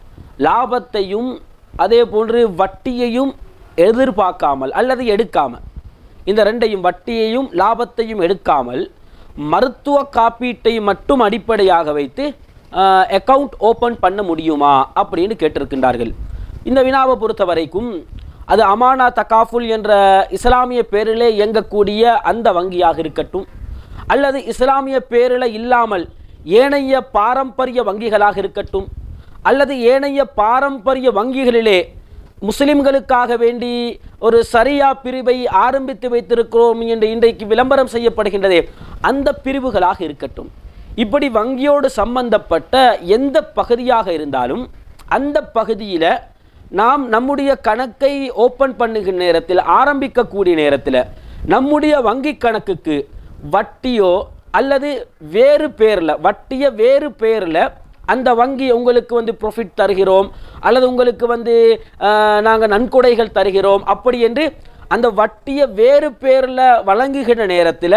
லாபத்தையும் அதே போன்று வட்டியையும் எதிர்பார்க்காமல் அல்லது எடுக்காமல் இந்த ரெண்டையும் வட்டியையும் லாபத்தையும் எடுக்காமல் மருத்துவ காப்பீட்டை மட்டும் அடிப்படையாக வைத்து அக்கவுண்ட் ஓப்பன் பண்ண முடியுமா அப்படின்னு கேட்டிருக்கின்றார்கள் இந்த வினாவை பொறுத்த வரைக்கும் அது அமானா தகாஃபுல் என்ற இஸ்லாமிய பேரிலே இயங்கக்கூடிய அந்த வங்கியாக இருக்கட்டும் அல்லது இஸ்லாமிய பேரில் இல்லாமல் ஏனைய பாரம்பரிய வங்கிகளாக இருக்கட்டும் அல்லது ஏனைய பாரம்பரிய வங்கிகளிலே முஸ்லிம்களுக்காக வேண்டி ஒரு சரியா பிரிவை ஆரம்பித்து வைத்திருக்கிறோம் என்று இன்றைக்கு விளம்பரம் செய்யப்படுகின்றதே அந்த பிரிவுகளாக இருக்கட்டும் இப்படி வங்கியோடு சம்பந்தப்பட்ட எந்த பகுதியாக இருந்தாலும் அந்த பகுதியில் நாம் நம்முடைய கணக்கை ஓப்பன் பண்ணுகிற நேரத்தில் ஆரம்பிக்கக்கூடிய நேரத்தில் நம்முடைய வங்கி கணக்குக்கு வட்டியோ அல்லது வேறு பேரில் வட்டிய வேறு பேரில் அந்த வங்கி உங்களுக்கு வந்து ப்ராஃபிட் தருகிறோம் அல்லது உங்களுக்கு வந்து நாங்கள் நன்கொடைகள் தருகிறோம் அப்படி என்று அந்த வட்டியை வேறு பேரில் வழங்குகிற நேரத்தில்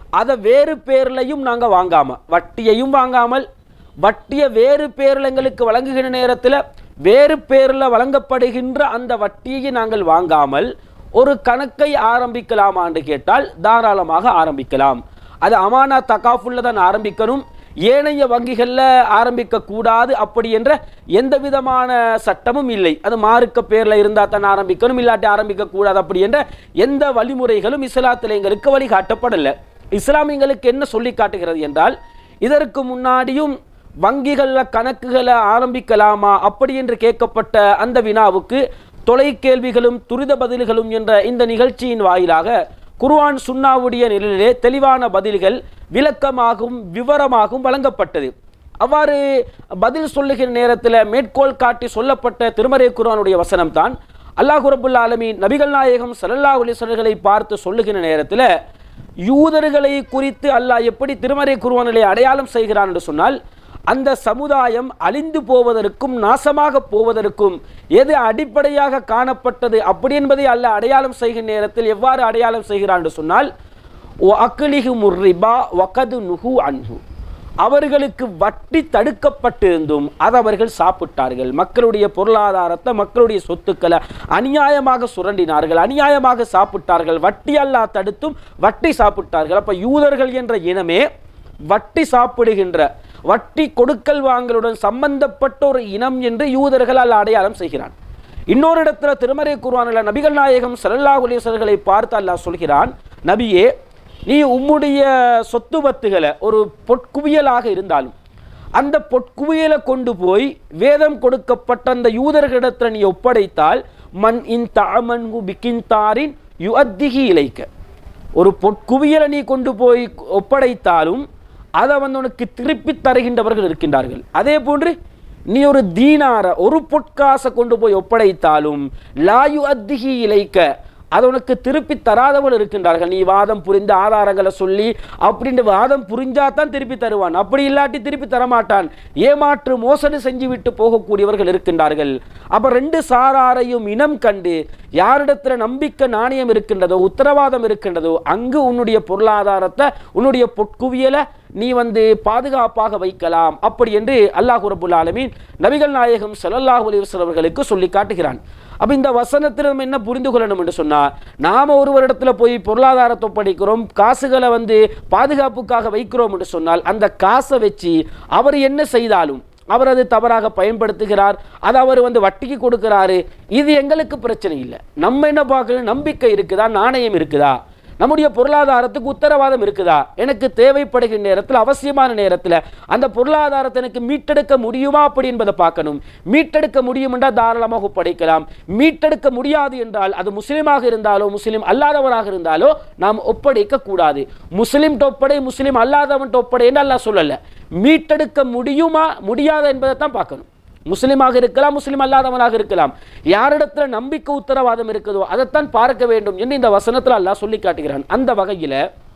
அதை வேறு பேர்லையும் நாங்கள் வாங்காமல் வட்டியையும் வாங்காமல் வட்டியை வேறு பேரில் எங்களுக்கு வழங்குகிற நேரத்தில் வேறு பேரில் வழங்கப்படுகின்ற அந்த வட்டியை நாங்கள் வாங்காமல் ஒரு கணக்கை ஆரம்பிக்கலாமான்னு கேட்டால் தாராளமாக ஆரம்பிக்கலாம் அது அமானா தகாஃபுல்ல தான் ஆரம்பிக்கணும் ஏனைய வங்கிகளில் ஆரம்பிக்க கூடாது அப்படி என்ற எந்த விதமான சட்டமும் இல்லை அது மார்க்க பேரில் இருந்தால் தான் ஆரம்பிக்கணும் இல்லாட்டி ஆரம்பிக்க கூடாது அப்படி என்ற எந்த வழிமுறைகளும் இஸ்லாத்தில் எங்களுக்கு வழிகாட்டப்படலை இஸ்லாம் எங்களுக்கு என்ன சொல்லி காட்டுகிறது என்றால் இதற்கு முன்னாடியும் வங்கிகளில் கணக்குகளை ஆரம்பிக்கலாமா அப்படி என்று கேட்கப்பட்ட அந்த வினாவுக்கு தொலை கேள்விகளும் துரித பதில்களும் என்ற இந்த நிகழ்ச்சியின் வாயிலாக குர்ஆன் சுன்னாவுடைய நிலையிலே தெளிவான பதில்கள் விளக்கமாகவும் விவரமாகவும் வழங்கப்பட்டது அவ்வாறு பதில் சொல்லுகிற நேரத்தில் மேற்கோள் காட்டி சொல்லப்பட்ட திருமறை குர்ஆனுடைய வசனம் தான் அல்லாஹ் ரபுல் ஆலமீன் நபிகள் நாயகம் ஸல்லல்லாஹு அலைஹி வஸல்களை பார்த்து சொல்லுகிற நேரத்தில் யூதர்களை குறித்து அல்லாஹ் எப்படி திருமறை குர்ஆனிலே அடையாளம் செய்கிறான் என்று சொன்னால் அந்த சமுதாயம் அழிந்து போவதற்கும் நாசமாக போவதற்கும் எது அடிப்படையாக காணப்பட்டது அப்படி என்பதை அல்ல அடையாளம் செய்கிற நேரத்தில் எவ்வாறு அடையாளம் செய்கிறான் என்று சொன்னால் "ஒ அக்லிஹு முர்ரிபா வகது நுஹு அன்ஹு அவர்களுக்கு வட்டி தடுக்கப்பட்டிருந்தும் அதை அவர்கள் சாப்பிட்டார்கள் மக்களுடைய பொருளாதாரத்தை மக்களுடைய சொத்துக்களை அநியாயமாக சுரண்டினார்கள் அநியாயமாக சாப்பிட்டார்கள் வட்டி அல்லா தடுத்தும் வட்டி சாப்பிட்டார்கள் அப்ப யூதர்கள் என்ற இனமே வட்டி சாப்பிடுகின்ற வட்டி கொடுக்கல் வாங்கலுடன் சம்பந்தப்பட்ட ஒரு இனம் என்று யூதர்கள் அல்ல அடையாளம் செய்கிறான் இன்னொரு இடத்துல திருமறை குர்ஆனில் நபிகள் நாயகம் ஸல்லல்லாஹு அலைஹி வஸல்களை பார்த்து அல்லாஹ் சொல்கிறான் நபியே நீ உம்முடைய சொத்து பத்துகளை ஒரு பொற்குவியலாக இருந்தாலும் அந்த பொற்குவியலை கொண்டு போய் வேதம் கொடுக்கப்பட்ட அந்த யூதர்களிடத்தில் நீ ஒப்படைத்தால் மன் இன் தாமன்கு பிகின்தாரின் யுஅத்திகி இலைக்க ஒரு பொற்குவியலை நீ கொண்டு போய் ஒப்படைத்தாலும் அதை வந்து உனக்கு திருப்பி தருகின்றவர்கள் இருக்கின்றார்கள் அதே போன்று நீ ஒரு தீனார ஒரு பொற்காசை கொண்டு போய் ஒப்படைத்தாலும் லாயு அத்திகி இலைக்க அதை உனக்கு திருப்பி தராதவர்கள் இருக்கின்றார்கள் நீ வாதம் புரிந்த ஆதாரங்களை சொல்லி அப்படின்ற வாதம் புரிஞ்சாதான் திருப்பி தருவான் அப்படி இல்லாட்டி திருப்பி தரமாட்டான் ஏமாற்று மோசடி செஞ்சு விட்டு போகக்கூடியவர்கள் இருக்கின்றார்கள் அப்ப ரெண்டு சாராரையும் இனம் கண்டு யாரிடத்துல நம்பிக்கை நாணயம் இருக்கின்றதோ உத்தரவாதம் இருக்கின்றதோ அங்கு உன்னுடைய பொருளாதாரத்தை உன்னுடைய பொற்குவியலை நீ வந்து பாதுகாப்பாக வைக்கலாம் அப்படி என்று அல்லாஹ் ரபுல் ஆலமீன் நபிகள் நாயகம் ஸல்லல்லாஹு அலைஹி வஸல்லம் அவர்களுக்கு சொல்லி காட்டுகிறான் அப்ப இந்த வசனத்தில் நம்ம என்ன புரிந்து கொள்ளணும் என்று சொன்னா நாம ஒருவரிடத்துல போய் பொருளாதாரத்தை ஒப்படைக்கிறோம் காசுகளை வந்து பாதுகாப்புக்காக வைக்கிறோம் என்று சொன்னால் அந்த காசை வச்சு அவர் என்ன செய்தாலும் அவர் அது தவறாக பயன்படுத்துகிறார் அதை அவர் வந்து வட்டிக்கு கொடுக்கிறாரு இது எங்களுக்கு பிரச்சனை இல்லை நம்ம என்ன பார்க்கணும் நம்பிக்கை இருக்குதா நாணயம் இருக்குதா நம்முடைய பொருளாதாரத்துக்கு உத்தரவாதம் இருக்குதா எனக்கு தேவைப்படுகிற நேரத்தில் அவசியமான நேரத்தில் அந்த பொருளாதாரத்தை எனக்கு மீட்டெடுக்க முடியுமா அப்படி என்பதை பார்க்கணும் மீட்டெடுக்க முடியும் என்றால் தாராளமாக ஒப்படைக்கலாம் மீட்டெடுக்க முடியாது என்றால் அது முஸ்லீமாக இருந்தாலோ முஸ்லீம் அல்லாதவராக இருந்தாலோ நாம் ஒப்படைக்க கூடாது முஸ்லீம் ஒப்படை முஸ்லீம் அல்லாதவன் ஒப்படை என்று அல்லாஹ் சொல்லல மீட்டெடுக்க முடியுமா முடியாதா என்பதை தான் பார்க்கணும் முஸ்லீமாக இருக்கலாம் முஸ்லீம் அல்லாதவனாக இருக்கலாம் யாரிடத்துல நம்பிக்கை உத்தரவாதம் இருக்குதோ அதைத்தான் பார்க்க வேண்டும் என்று இந்த வசனத்தில் அல்லாஹ் சொல்லி காட்டுகிறான் அந்த வகையில்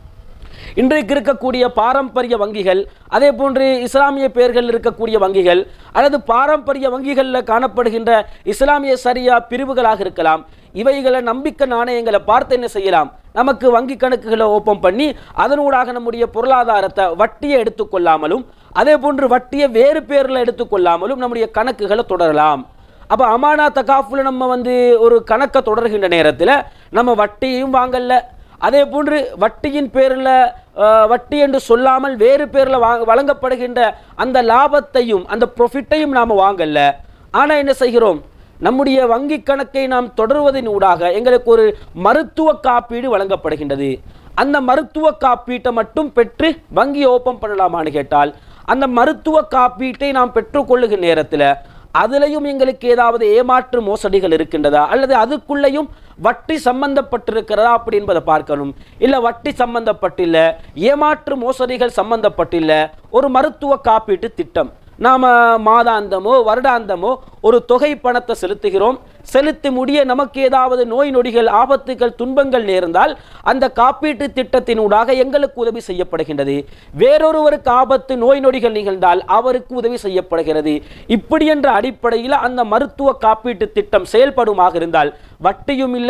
இன்றைக்கு இருக்கக்கூடிய பாரம்பரிய வங்கிகள் அதே போன்று இஸ்லாமிய பெயர்கள் இருக்கக்கூடிய வங்கிகள் அல்லது பாரம்பரிய வங்கிகளில் காணப்படுகின்ற இஸ்லாமிய சரியா பிரிவுகளாக இருக்கலாம் இவைகளை நம்பிக்கை நாணயங்களை பார்த்து என்ன செய்யலாம் நமக்கு வங்கி கணக்குகளை ஓப்பன் பண்ணி அதனூடாக நம்முடைய பொருளாதாரத்தை வட்டியை எடுத்துக்கொள்ளாமலும் அதே போன்று வட்டியை வேறு பேரில் எடுத்துக்கொள்ளாமலும் நம்முடைய கணக்குகளை தொடரலாம் அப்போ அமானா தகாஃபுல நம்ம வந்து ஒரு கணக்கை தொடர்கின்ற நேரத்தில் நம்ம வட்டியையும் வாங்கல அதே போன்று வட்டியின் பேரில் வட்டி என்று சொல்லாமல் வேறு பேரில் வாங்க வழங்கப்படுகின்ற அந்த லாபத்தையும் அந்த ப்ரொஃபிட்டையும் நாம் வாங்கல ஆனால் என்ன செய்கிறோம் நம்முடைய வங்கி கணக்கை நாம் தொடர்வதன் ஊடாக எங்களுக்கு ஒரு மருத்துவ காப்பீடு வழங்கப்படுகின்றது அந்த மருத்துவ காப்பீட்டை மட்டும் பெற்று வங்கி ஓப்பன் பண்ணலாமான்னு கேட்டால் அந்த மருத்துவ காப்பீட்டை நாம் பெற்றுக்கொள்ளுகிற நேரத்தில் அதுலேயும் எங்களுக்கு ஏதாவது ஏமாற்று மோசடிகள் இருக்கின்றதா அல்லது அதுக்குள்ளேயும் வட்டி சம்பந்தப்பட்டிருக்கிறதா அப்படி என்பதை பார்க்கணும் இல்லை வட்டி சம்பந்தப்பட்டில்ல ஏமாற்று மோசடிகள் சம்பந்தப்பட்டில்ல ஒரு மருத்துவ காப்பீட்டு திட்டம் நாம் மாதாந்தமோ வருடாந்தமோ ஒரு தொகை பணத்தை செலுத்துகிறோம் செலுத்தி முடிய நமக்கு ஏதாவது நோய் நொடிகள் ஆபத்துகள் துன்பங்கள் நேர்ந்தால் அந்த காப்பீட்டு திட்டத்தினூடாக எங்களுக்கு உதவி செய்யப்படுகின்றது வேறொருவருக்கு ஆபத்து நோய் நொடிகள் நிகழ்ந்தால் அவருக்கு உதவி செய்யப்படுகிறது இப்படி என்ற அடிப்படையில் அந்த மருத்துவ காப்பீட்டு திட்டம் செயல்படுமாக இருந்தால் வட்டியும் இல்லை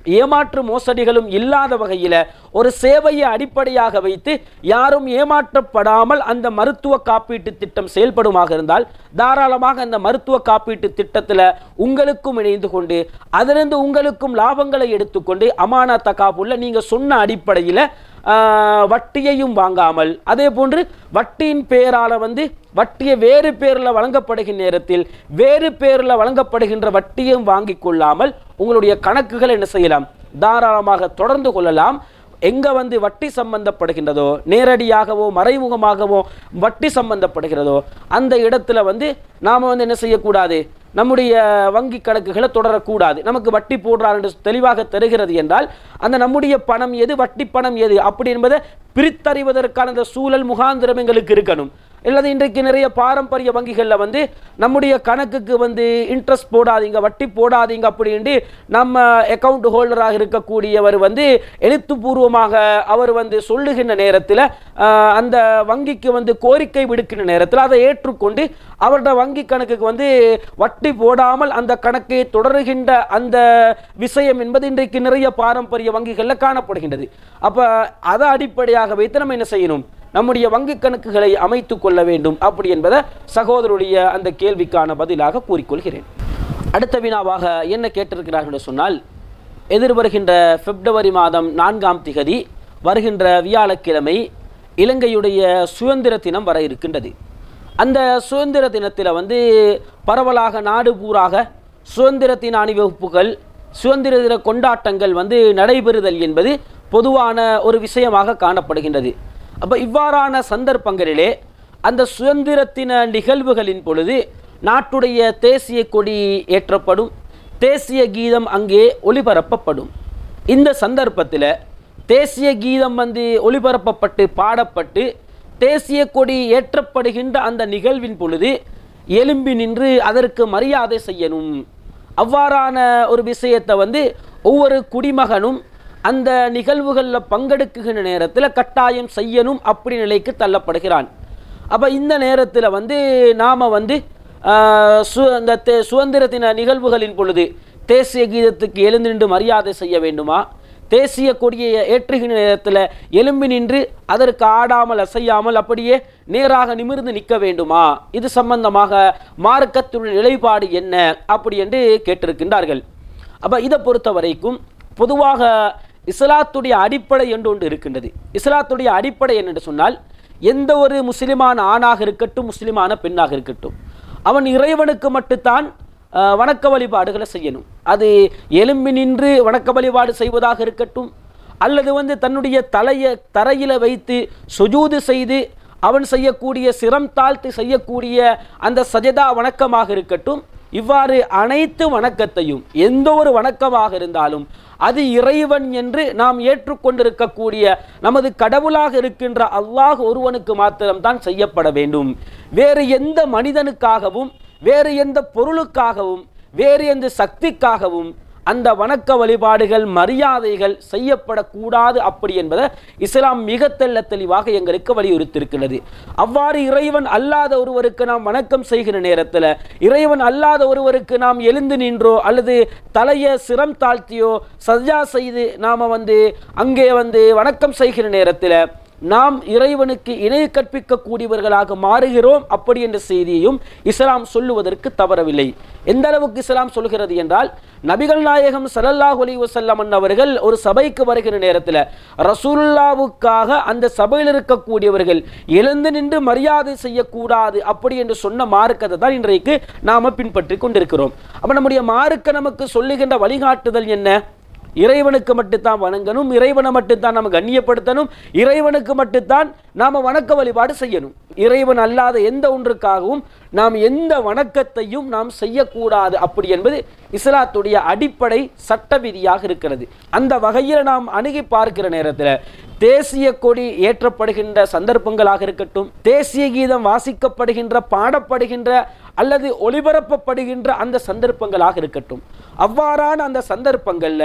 ஏமாற்று மோசடிகளும் இல்லாத வகையில் ஒரு சேவையை அடிப்படையாக வைத்து யாரும் ஏமாற்றப்படாமல் அந்த மருத்துவ காப்பீட்டு திட்டம் செயல்படுமாக இருந்தால் தாராளமாக அந்த மருத்துவ காப்பீட்டு திட்டத்தில் உங்களுக்கும் இணைந்து கொண்டு அதிலிருந்து உங்களுக்கும் லாபங்களை எடுத்துக்கொண்டு அமானா தகாப்புள்ள நீங்கள் சொன்ன அடிப்படையில் ஆஹ், வட்டியையும் வாங்காமல் அதே போன்று வட்டியின் பேரால வந்து வட்டியை வேறு பேரில் வழங்கப்படுகின்ற நேரத்தில் வேறு பேரில் வழங்கப்படுகின்ற வட்டியும் வாங்கிக் கொள்ளாமல் உங்களுடைய கணக்குகள் என்ன செய்யலாம் தாராளமாக தொடர்ந்து கொள்ளலாம் எங்க வந்து வட்டி சம்பந்தப்படுகின்றதோ நேரடியாகவோ மறைமுகமாகவோ வட்டி சம்பந்தப்படுகிறதோ அந்த இடத்துல வந்து நாம வந்து என்ன செய்யக்கூடாது நம்முடைய வங்கி கணக்குகளை தொடரக்கூடாது நமக்கு வட்டி போடுறார் என்று தெளிவாக தருகிறது என்றால் அந்த நம்முடைய பணம் எது வட்டி பணம் எது அப்படி என்பதை பிரித்தறிவதற்கான அந்த சூழல் முகாந்திரம் எங்களுக்கு இருக்கணும் அல்லது இன்றைக்கு நிறைய பாரம்பரிய வங்கிகளில் வந்து நம்முடைய கணக்குக்கு வந்து இன்ட்ரெஸ்ட் போடாதீங்க வட்டி போடாதீங்க அப்படின்ட்டு நம்ம அக்கவுண்ட் ஹோல்டராக இருக்கக்கூடியவர் வந்து எழுத்துப்பூர்வமாக அவர் வந்து சொல்லுகின்ற நேரத்தில் ஆஹ், அந்த வங்கிக்கு வந்து கோரிக்கை விடுக்கின்ற நேரத்தில் அதை ஏற்றுக்கொண்டு அவரோட வங்கி கணக்குக்கு வந்து வட்டி போடாமல் அந்த கணக்கை தொடருகின்ற அந்த விஷயம் என்பது இன்றைக்கு நிறைய பாரம்பரிய வங்கிகளில் காணப்படுகின்றது அப்போ அதை அடிப்படையாக வைத்து நம்ம என்ன செய்யணும் நம்முடைய வங்கி கணக்குகளை அமைத்துக் கொள்ள வேண்டும் அப்படி என்பதை சகோதரருடைய அந்த கேள்விக்கான பதிலாக கூறிக்கொள்கிறேன் அடுத்த வினாவாக என்ன கேட்டிருக்கிறார்கள் என்று சொன்னால் எதிர்வருகின்ற பிப்ரவரி மாதம் நான்காம் திகதி வருகின்ற வியாழக்கிழமை இலங்கையுடைய சுதந்திர தினம் வர இருக்கின்றது அந்த சுதந்திர தினத்தில் வந்து பரவலாக நாடு பூராக சுதந்திர தின அணிவகுப்புகள் சுதந்திர தின கொண்டாட்டங்கள் வந்து நடைபெறுதல் என்பது பொதுவான ஒரு விஷயமாக காணப்படுகின்றது அப்போ இவ்வாறான சந்தர்ப்பங்களிலே அந்த சுதந்திர தின நிகழ்வுகளின் பொழுது நாட்டுடைய தேசிய கொடி ஏற்றப்படும் தேசிய கீதம் அங்கே ஒளிபரப்பப்படும் இந்த சந்தர்ப்பத்தில் தேசிய கீதம் வந்து ஒளிபரப்பப்பட்டு பாடப்பட்டு தேசிய கொடி ஏற்றப்படுகின்ற அந்த நிகழ்வின் பொழுது எலும்பி நின்று அதற்கு மரியாதை செய்யணும் அவ்வாறான ஒரு விஷயத்தை வந்து ஒவ்வொரு குடிமகனும் அந்த நிகழ்வுகளில் பங்கெடுக்குகின்ற நேரத்தில் கட்டாயம் செய்யணும் அப்படி நிலைக்கு தள்ளப்படுகிறான் அப்போ இந்த நேரத்தில் வந்து நாம் வந்து ஆஹ், சு இந்த தே சுதந்திர தின நிகழ்வுகளின் பொழுது தேசிய கீதத்துக்கு எழுந்து நின்று மரியாதை செய்ய வேண்டுமா தேசிய கொடியை ஏற்றுகின்ற நேரத்தில் எலும்பி நின்று அதற்கு ஆடாமல் அசையாமல் அப்படியே நேராக நிமிர்ந்து நிற்க வேண்டுமா இது சம்பந்தமாக மார்க்கத்துடைய நிலைப்பாடு என்ன அப்படி என்று கேட்டிருக்கின்றார்கள் அப்போ இதை பொறுத்த வரைக்கும் பொதுவாக இஸ்லாத்துடைய அடிப்படை என்று ஒன்று இருக்கின்றது இஸ்லாத்துடைய அடிப்படை என்னென்று சொன்னால் எந்த ஒரு முஸ்லிமான ஆணாக இருக்கட்டும் முஸ்லிமான பெண்ணாக இருக்கட்டும் அவன் இறைவனுக்கு மட்டுத்தான் அஹ், வணக்க வழிபாடுகளை செய்யணும் அது எலும்பி நின்று வணக்க வழிபாடு செய்வதாக இருக்கட்டும் அல்லது வந்து தன்னுடைய தலையை தரையில வைத்து சுஜூது செய்து அவன் செய்யக்கூடிய சிரம் தாழ்த்து செய்யக்கூடிய அந்த சஜதா வணக்கமாக இருக்கட்டும் இவ்வாறு அனைத்து வணக்கத்தையும் எந்த ஒரு வணக்கமாக இருந்தாலும் அது இறைவன் என்று நாம் ஏற்றுக்கொண்டிருக்கக்கூடிய நமது கடவுளாக இருக்கின்ற அல்லாஹ் ஒருவனுக்கு மாத்திரம்தான் செய்யப்பட வேண்டும் வேறு எந்த மனிதனுக்காகவும் வேறு எந்த பொருளுக்காகவும் வேறு எந்த சக்திக்காகவும் அந்த வணக்க வழிபாடுகள் மரியாதைகள் செய்யப்படக்கூடாது அப்படி என்பதை இஸ்லாம் மிக தெள்ள தெளிவாக எங்களுக்கு வலியுறுத்தியிருக்கிறது அவ்வாறு இறைவன் அல்லாத ஒருவருக்கு நாம் வணக்கம் செய்கிற நேரத்தில் இறைவன் அல்லாத ஒருவருக்கு நாம் எழுந்து நின்றோ அல்லது தலையை சிரம் தாழ்த்தியோ சஜா செய்து நாம் வந்து அங்கே வந்து வணக்கம் செய்கிற நேரத்தில் நாம் இறைவனுக்கு இணை கற்பிக்கக்கூடியவர்களாக மாறுகிறோம் அப்படி என்ற செய்தியையும் இஸ்லாம் சொல்லுவதற்கு தவறவில்லை எந்த அளவுக்கு இஸ்லாம் சொல்கிறது என்றால் நபிகள் நாயகம் ஸல்லல்லாஹு அலைஹி வஸல்லம் அவர்கள் ஒரு சபைக்கு வருகிற நேரத்தில் ரசூலுல்லாவுக்காக அந்த சபையில் இருக்கக்கூடியவர்கள் எழுந்து நின்று மரியாதை செய்யக்கூடாது அப்படி என்று சொன்ன மார்க்கத்தை தான் இன்றைக்கு நாம பின்பற்றி கொண்டிருக்கிறோம் அப்ப நம்முடைய மார்க்க நமக்கு சொல்லுகின்ற வழிகாட்டுதல் என்ன இறைவனுக்கு மட்டும்தான் வணங்கணும் இறைவனை மட்டும்தான் நாம் கண்ணியப்படுத்தணும் இறைவனுக்கு மட்டும்தான் நாம் வணக்க வழிபாடு செய்யணும் இறைவன் அல்லாத எந்த ஒன்றுக்காகவும் நாம் எந்த வணக்கத்தையும் நாம் செய்யக்கூடாது அப்படி என்பது இஸ்லாத்துடைய அடிப்படை சட்ட விதியாக இருக்கிறது அந்த வகையில் நாம் அணுகி பார்க்கிற நேரத்தில் தேசிய கொடி ஏற்றப்படுகின்ற சந்தர்ப்பங்களாக இருக்கட்டும் தேசிய கீதம் வாசிக்கப்படுகின்ற பாடப்படுகின்ற அல்லது ஒளிபரப்பப்படுகின்ற அந்த சந்தர்ப்பங்களாக இருக்கட்டும் அவ்வாறான அந்த சந்தர்ப்பங்களில்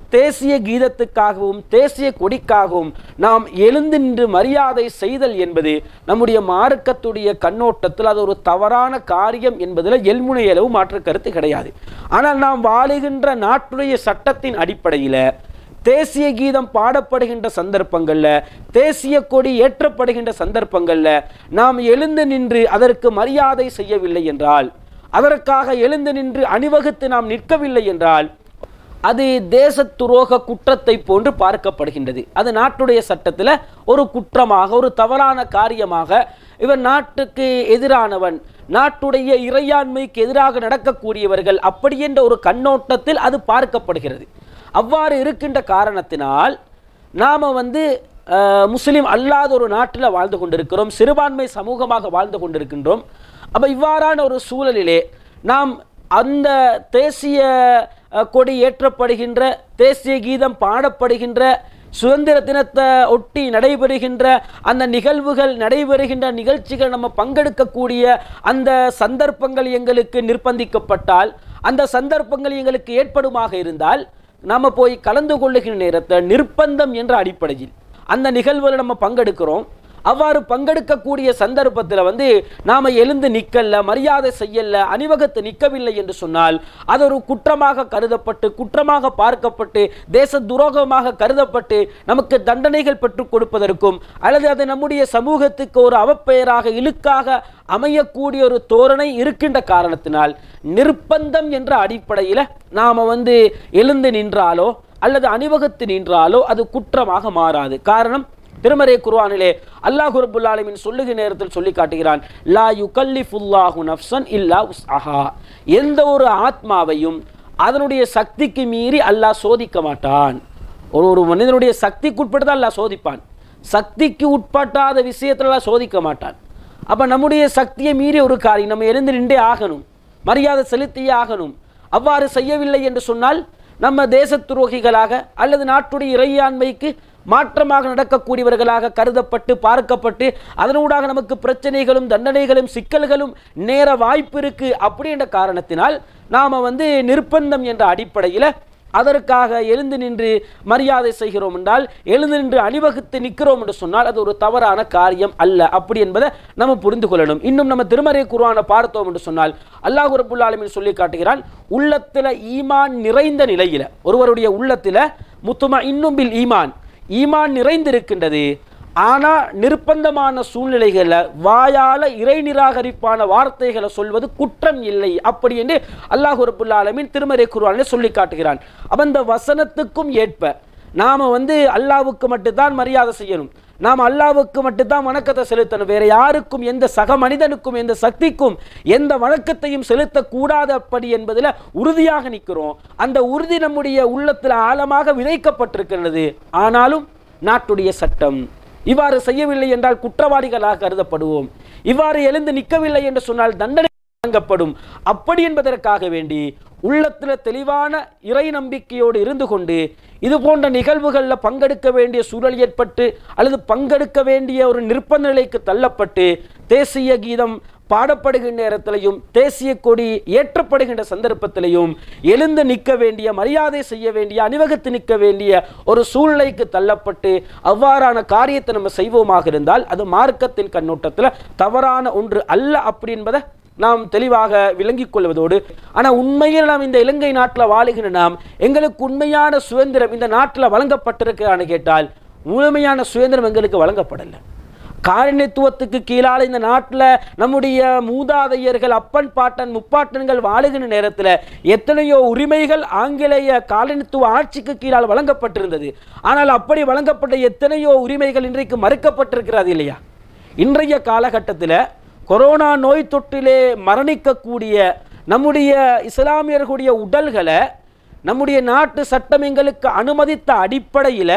தேசிய கீதத்துக்காகவும் தேசிய கொடிக்காகவும் நாம் எழுந்து நின்று மரியாதை செய்தல் என்பது நம்முடைய மார்க்கத்துடைய கண்ணோட்டத்தில் அது ஒரு தவறான காரியம் என்பதில் எல்முனை அளவு மாற்று கருத்து கிடையாது ஆனால் நாம் வாழுகின்ற நாட்டுடைய சட்டத்தின் அடிப்படையில் தேசிய கீதம் பாடப்படுகின்ற சந்தர்ப்பங்களில் தேசிய கொடி ஏற்றப்படுகின்ற சந்தர்ப்பங்களில் நாம் எழுந்து நின்று அதற்கு மரியாதை செய்யவில்லை என்றால் அதற்காக எழுந்து நின்று அணிவகுத்து நாம் நிற்கவில்லை என்றால் அது தேச துரோக குற்றத்தை போன்று பார்க்கப்படுகின்றது அது நாட்டுடைய சட்டத்தில் ஒரு குற்றமாக ஒரு தவறான காரியமாக இவன் நாட்டுக்கு எதிரானவன் நாட்டுடைய இறையாண்மைக்கு எதிராக நடக்கக்கூடியவர்கள் அப்படி என்ற ஒரு கண்ணோட்டத்தில் அது பார்க்கப்படுகிறது அவ்வாறு இருக்கின்ற காரணத்தினால் நாம் வந்து அஹ், முஸ்லிம் அல்லாத ஒரு நாட்டில் வாழ்ந்து கொண்டிருக்கிறோம் சிறுபான்மை சமூகமாக வாழ்ந்து கொண்டிருக்கின்றோம் அப்போ இவ்வாறான ஒரு சூழலிலே நாம் அந்த தேசிய அஹ், கொடி ஏற்றப்படுகின்ற தேசிய கீதம் பாடப்படுகின்ற சுதந்திர தினத்தை ஒட்டி நடைபெறுகின்ற அந்த நிகழ்வுகள் நடைபெறுகின்ற நிகழ்ச்சிகள் நம்ம பங்கெடுக்கக்கூடிய அந்த சந்தர்ப்பங்கள் எங்களுக்கு நிர்பந்திக்கப்பட்டால் அந்த சந்தர்ப்பங்கள் எங்களுக்கு ஏற்படுமாக இருந்தால் நாம போய் கலந்து கொள்ளுகிற நேரத்தை நிர்பந்தம் என்ற அடிப்படையில் அந்த நிகழ்வுல நம்ம பங்கெடுக்கிறோம் அவ்வாறு பங்கெடுக்கக்கூடிய சந்தர்ப்பத்தில் வந்து நாம எழுந்து நிற்கல மரியாதை செய்யல அணிவகத்து நிற்கவில்லை என்று சொன்னால் அது ஒரு குற்றமாக கருதப்பட்டு குற்றமாக பார்க்கப்பட்டு தேச துரோகமாக கருதப்பட்டு நமக்கு தண்டனைகள் பெற்றுக் கொடுப்பதற்கும் அல்லது அது நம்முடைய சமூகத்துக்கு ஒரு அவப்பெயராக இழுக்காக அமையக்கூடிய ஒரு தோரணை இருக்கின்ற காரணத்தினால் நிர்பந்தம் என்ற அடிப்படையில் நாம வந்து எழுந்து நின்றாலோ அல்லது அணிவகுத்து நின்றாலோ அது குற்றமாக மாறாது காரணம் திருமறை குர்ஆனிலே அல்லாஹ் ரப்புல் ஆலமீன் சொல்லுகிற நேரத்தில் சொல்லி காட்டுகிறான் லா யுகல்லிஃபுல்லாஹு நஃப்ஸன் இல்லா உஸ்அஹா எந்த ஒரு ஆத்மாவையும் அதனுடைய சக்திக்கு மீறி அல்லாஹ் சோதிக்க மாட்டான் ஒரு ஒரு மனிதனுடைய சக்திக்கு தான் அல்லாஹ் சோதிப்பான் சக்திக்கு உட்பட்டாத விஷயத்துல அல்லாஹ் சோதிக்க மாட்டான் அப்ப நம்முடைய சக்தியை மீறி ஒரு காரியம் நம்ம எழுந்து நின்றே ஆகணும் மரியாதை செலுத்தியே ஆகணும் அவ்வாறு செய்யவில்லை என்று சொன்னால் நம்ம தேச துரோகிகளாக அல்லது நாட்டுடைய இறையாண்மைக்கு மாற்றமாக நடக்கக்கூடியவர்களாக கருதப்பட்டு பார்க்கப்பட்டு அதனூடாக நமக்கு பிரச்சனைகளும் தண்டனைகளும் சிக்கல்களும் நேர வாய்ப்பு இருக்கு அப்படின்ற காரணத்தினால் நாம வந்து நிர்பந்தம் என்ற அடிப்படையில் அதற்காக எழுந்து நின்று மரியாதை செய்கிறோம் என்றால் எழுந்து நின்று அணிவகுத்து நிற்கிறோம் என்று சொன்னால் அது ஒரு தவறான காரியம் அல்ல அப்படி என்பதை நம்ம புரிந்து கொள்ளணும் இன்னும் நம்ம திருமறை குர்ஆனை பார்த்தோம் என்று சொன்னால் அல்லாஹ் ரப்புல் ஆலமீன் சொல்லி காட்டுகிறான் உள்ளத்துல ஈமான் நிறைந்த நிலையில ஒருவருடைய உள்ளத்துல முத்துமா இன்னும் பில் ஈமான் ஈமான் நிறைந்திருக்கின்றது ஆனா நிர்பந்தமான சூழ்நிலைகளில் வாயால இறை நிராகரிப்பான வார்த்தைகளை சொல்வது குற்றம் இல்லை அப்படி என்று அல்லாஹ் ரப்புல் ஆலமீன் திருமறை குர்ஆனில் சொல்லி காட்டுகிறான் அப்ப அந்த வசனத்துக்கும் ஏற்ப நாம வந்து அல்லாவுக்கு மட்டும்தான் மரியாதை செய்யணும் நாம் அல்லாவுக்கு மட்டும்தான் வணக்கத்தை செலுத்தணும் வேற யாருக்கும் எந்த சக மனிதனுக்கும் எந்த சக்திக்கும் எந்த வணக்கத்தையும் செலுத்தக்கூடாது அப்படி என்பதில் உறுதியாக நிற்கிறோம் அந்த உறுதி நம்முடைய உள்ளத்தில் ஆழமாக விதைக்கப்பட்டிருக்கிறது ஆனாலும் நாட்டுடைய சட்டம் இவ்வாறு செய்யவில்லை என்றால் குற்றவாளிகளாக கருதப்படுவோம் இவ்வாறு எழுந்து நிற்கவில்லை என்று சொன்னால் தண்டனை வழங்கப்படும் அப்படி என்பதற்காக வேண்டி உள்ளத்தில் தெளிவான இறை நம்பிக்கையோடு இருந்து கொண்டு இது போன்ற நிகழ்வுகளில் பங்கெடுக்க வேண்டிய சூழல் ஏற்பட்டு அல்லது பங்கெடுக்க வேண்டிய ஒரு நிர்பந்த நிலைக்கு தள்ளப்பட்டு தேசிய கீதம் பாடப்படுகின்ற நேரத்திலையும் தேசிய கொடி ஏற்றப்படுகின்ற சந்தர்ப்பத்திலையும் எழுந்து நிற்க வேண்டிய மரியாதை செய்ய வேண்டிய அணிவகுத்து நிற்க வேண்டிய ஒரு சூழ்நிலைக்கு தள்ளப்பட்டு அவ்வாறான காரியத்தை நம்ம செய்வோமாக இருந்தால் அது மார்க்கத்தின் கண்ணோட்டத்தில் தவறான ஒன்று அல்ல அப்படி என்பதை நாம் தெளிவாக விளங்கிக் கொள்வதோடு ஆனால் உண்மையில் நாம் இந்த இலங்கை நாட்டில் வாழுகிற நாம் எங்களுக்கு உண்மையான சுதந்திரம் இந்த நாட்டில் வழங்கப்பட்டிருக்கிறான்னு கேட்டால் முழுமையான சுதந்திரம் எங்களுக்கு வழங்கப்படலை காரணித்துவத்துக்கு கீழால இந்த நாட்டில் நம்முடைய மூதாதையர்கள் அப்பன் பாட்டன் முப்பாட்டன்கள் வாழுகிற நேரத்தில் எத்தனையோ உரிமைகள் ஆங்கிலேய காலனித்துவ ஆட்சிக்கு கீழால் வழங்கப்பட்டிருந்தது ஆனால் அப்படி வழங்கப்பட்ட எத்தனையோ உரிமைகள் இன்றைக்கு மறுக்கப்பட்டிருக்கிறது இல்லையா இன்றைய காலகட்டத்தில் கொரோனா நோய் தொற்றிலே மரணிக்கக்கூடிய நம்முடைய இஸ்லாமியர்களுடைய உடல்களை நம்முடைய நாட்டு சட்டம் எங்களுக்கு அனுமதித்த அடிப்படையில்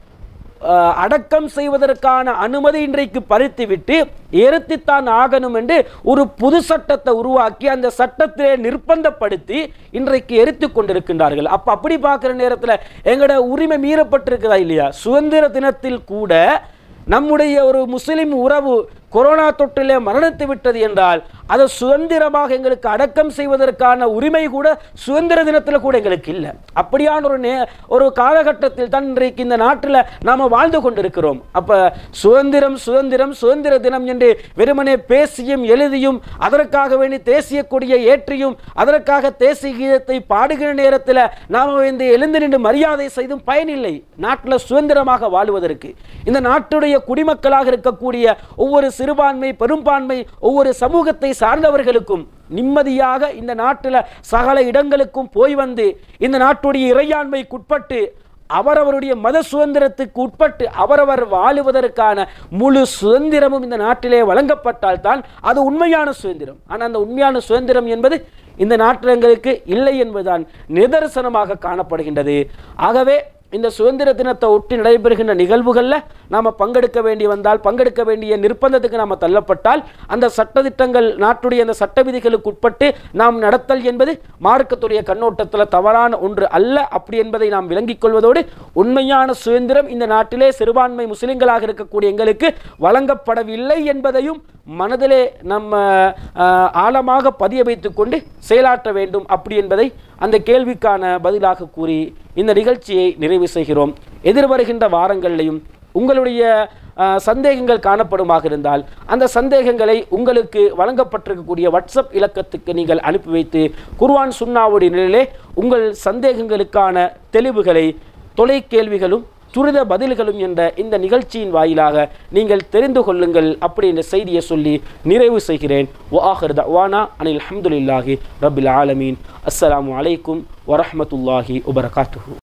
அஹ், அடக்கம் செய்வதற்கான அனுமதி இன்றைக்கு பறித்துவிட்டு எரித்துத்தான் ஆகணும் என்று ஒரு புது சட்டத்தை உருவாக்கி அந்த சட்டத்திலே நிர்பந்தப்படுத்தி இன்றைக்கு எரித்து கொண்டிருக்கின்றார்கள் அப்ப அப்படி பார்க்குற நேரத்தில் எங்களோட உரிமை மீறப்பட்டிருக்குதா இல்லையா சுதந்திர தினத்தில் கூட நம்முடைய ஒரு முஸ்லிம் உறவு கொரோனா தொற்றிலே மரணித்து விட்டது என்றால் அதை சுதந்திரமாக எங்களுக்கு அடக்கம் செய்வதற்கான உரிமை கூட சுதந்திர தினத்தில் கூட எங்களுக்கு இல்லை அப்படியான ஒரு நே ஒரு காலகட்டத்தில் தான் இன்றைக்கு இந்த நாட்டில் நாம் வாழ்ந்து கொண்டிருக்கிறோம் அப்போ சுதந்திரம் சுதந்திரம் சுதந்திர தினம் என்று வெறுமனே பேசியும் எழுதியும் அதற்காக வேண்டி தேசிய கொடியை ஏற்றியும் அதற்காக தேசிய கீதத்தை பாடுகிற நேரத்தில் நாம் வந்து எழுந்து நின்று மரியாதை செய்தும் பயனில்லை நாட்டில் சுதந்திரமாக வாழுவதற்கு இந்த நாட்டுடைய குடிமக்களாக இருக்கக்கூடிய ஒவ்வொரு சிறுபான்மை பெரும்பான்மை ஒவ்வொரு சமூகத்தை சார்ந்தவர்களுக்கும் நிம்மதியாக இந்த நாட்டில் சகல இடங்களுக்கும் போய் வந்து இந்த நாட்டுடைய இறையாண்மைக்குட்பட்டு அவரவருடைய மத சுதந்திரத்துக்கு உட்பட்டு அவரவர் வாழுவதற்கான முழு சுதந்திரமும் இந்த நாட்டிலே வழங்கப்பட்டால் தான் அது உண்மையான சுதந்திரம் ஆனால் அந்த உண்மையான சுதந்திரம் என்பது இந்த நாட்டிலங்களுக்கு இல்லை என்பதுதான் நிதர்சனமாக காணப்படுகின்றது ஆகவே இந்த சுதந்திர தினத்தை ஒட்டி நடைபெறுகின்ற நிகழ்வுகளில் நாம் பங்கெடுக்க வேண்டி வந்தால் பங்கெடுக்க வேண்டிய நிர்பந்தத்துக்கு நாம் தள்ளப்பட்டால் அந்த சட்டதிட்டங்கள் நாட்டுடைய அந்த சட்ட விதிகளுக்கு உட்பட்டு நாம் நடத்தல் என்பது மார்க்கத்துடைய கண்ணோட்டத்தில் தவறான ஒன்று அல்ல அப்படி என்பதை நாம் விளங்கிக் கொள்வதோடு உண்மையான சுதந்திரம் இந்த நாட்டிலே சிறுபான்மை முஸ்லிம்களாக இருக்கக்கூடிய எங்களுக்கு வழங்கப்படவில்லை என்பதையும் மனதிலே நம்ம ஆஹ், ஆழமாக பதிய வைத்துக் கொண்டு செயலாற்ற வேண்டும் அப்படி என்பதை அந்த கேள்விக்கான பதிலாக கூறி இந்த நிகழ்ச்சியை நிறைவு செய்கிறோம் எதிர்வருகின்ற வாரங்களிலையும் உங்களுடைய ஆஹ், சந்தேகங்கள் காணப்படுமாக இருந்தால் அந்த சந்தேகங்களை உங்களுக்கு வழங்கப்பட்டிருக்கக்கூடிய வாட்ஸ்அப் இலக்கத்துக்கு நீங்கள் அனுப்பி வைத்து குர்ஆன் சுன்னாவுடைய நிலையிலே உங்கள் சந்தேகங்களுக்கான தெளிவுகளை தொலை கேள்விகளும் துரித பதில்களும் என்ற இந்த நிகழ்ச்சியின் வாயிலாக நீங்கள் தெரிந்து கொள்ளுங்கள் அப்படி என்ற செய்தியை சொல்லி நிறைவு செய்கிறேன் வாஹர் தவானா அனில் அஹமதுல்லாஹி ரபில் ஆலமீன் அஸ்ஸலாமு அலைக்கும் வரஹ்மத்துல்லாஹி வபரகாத்துஹு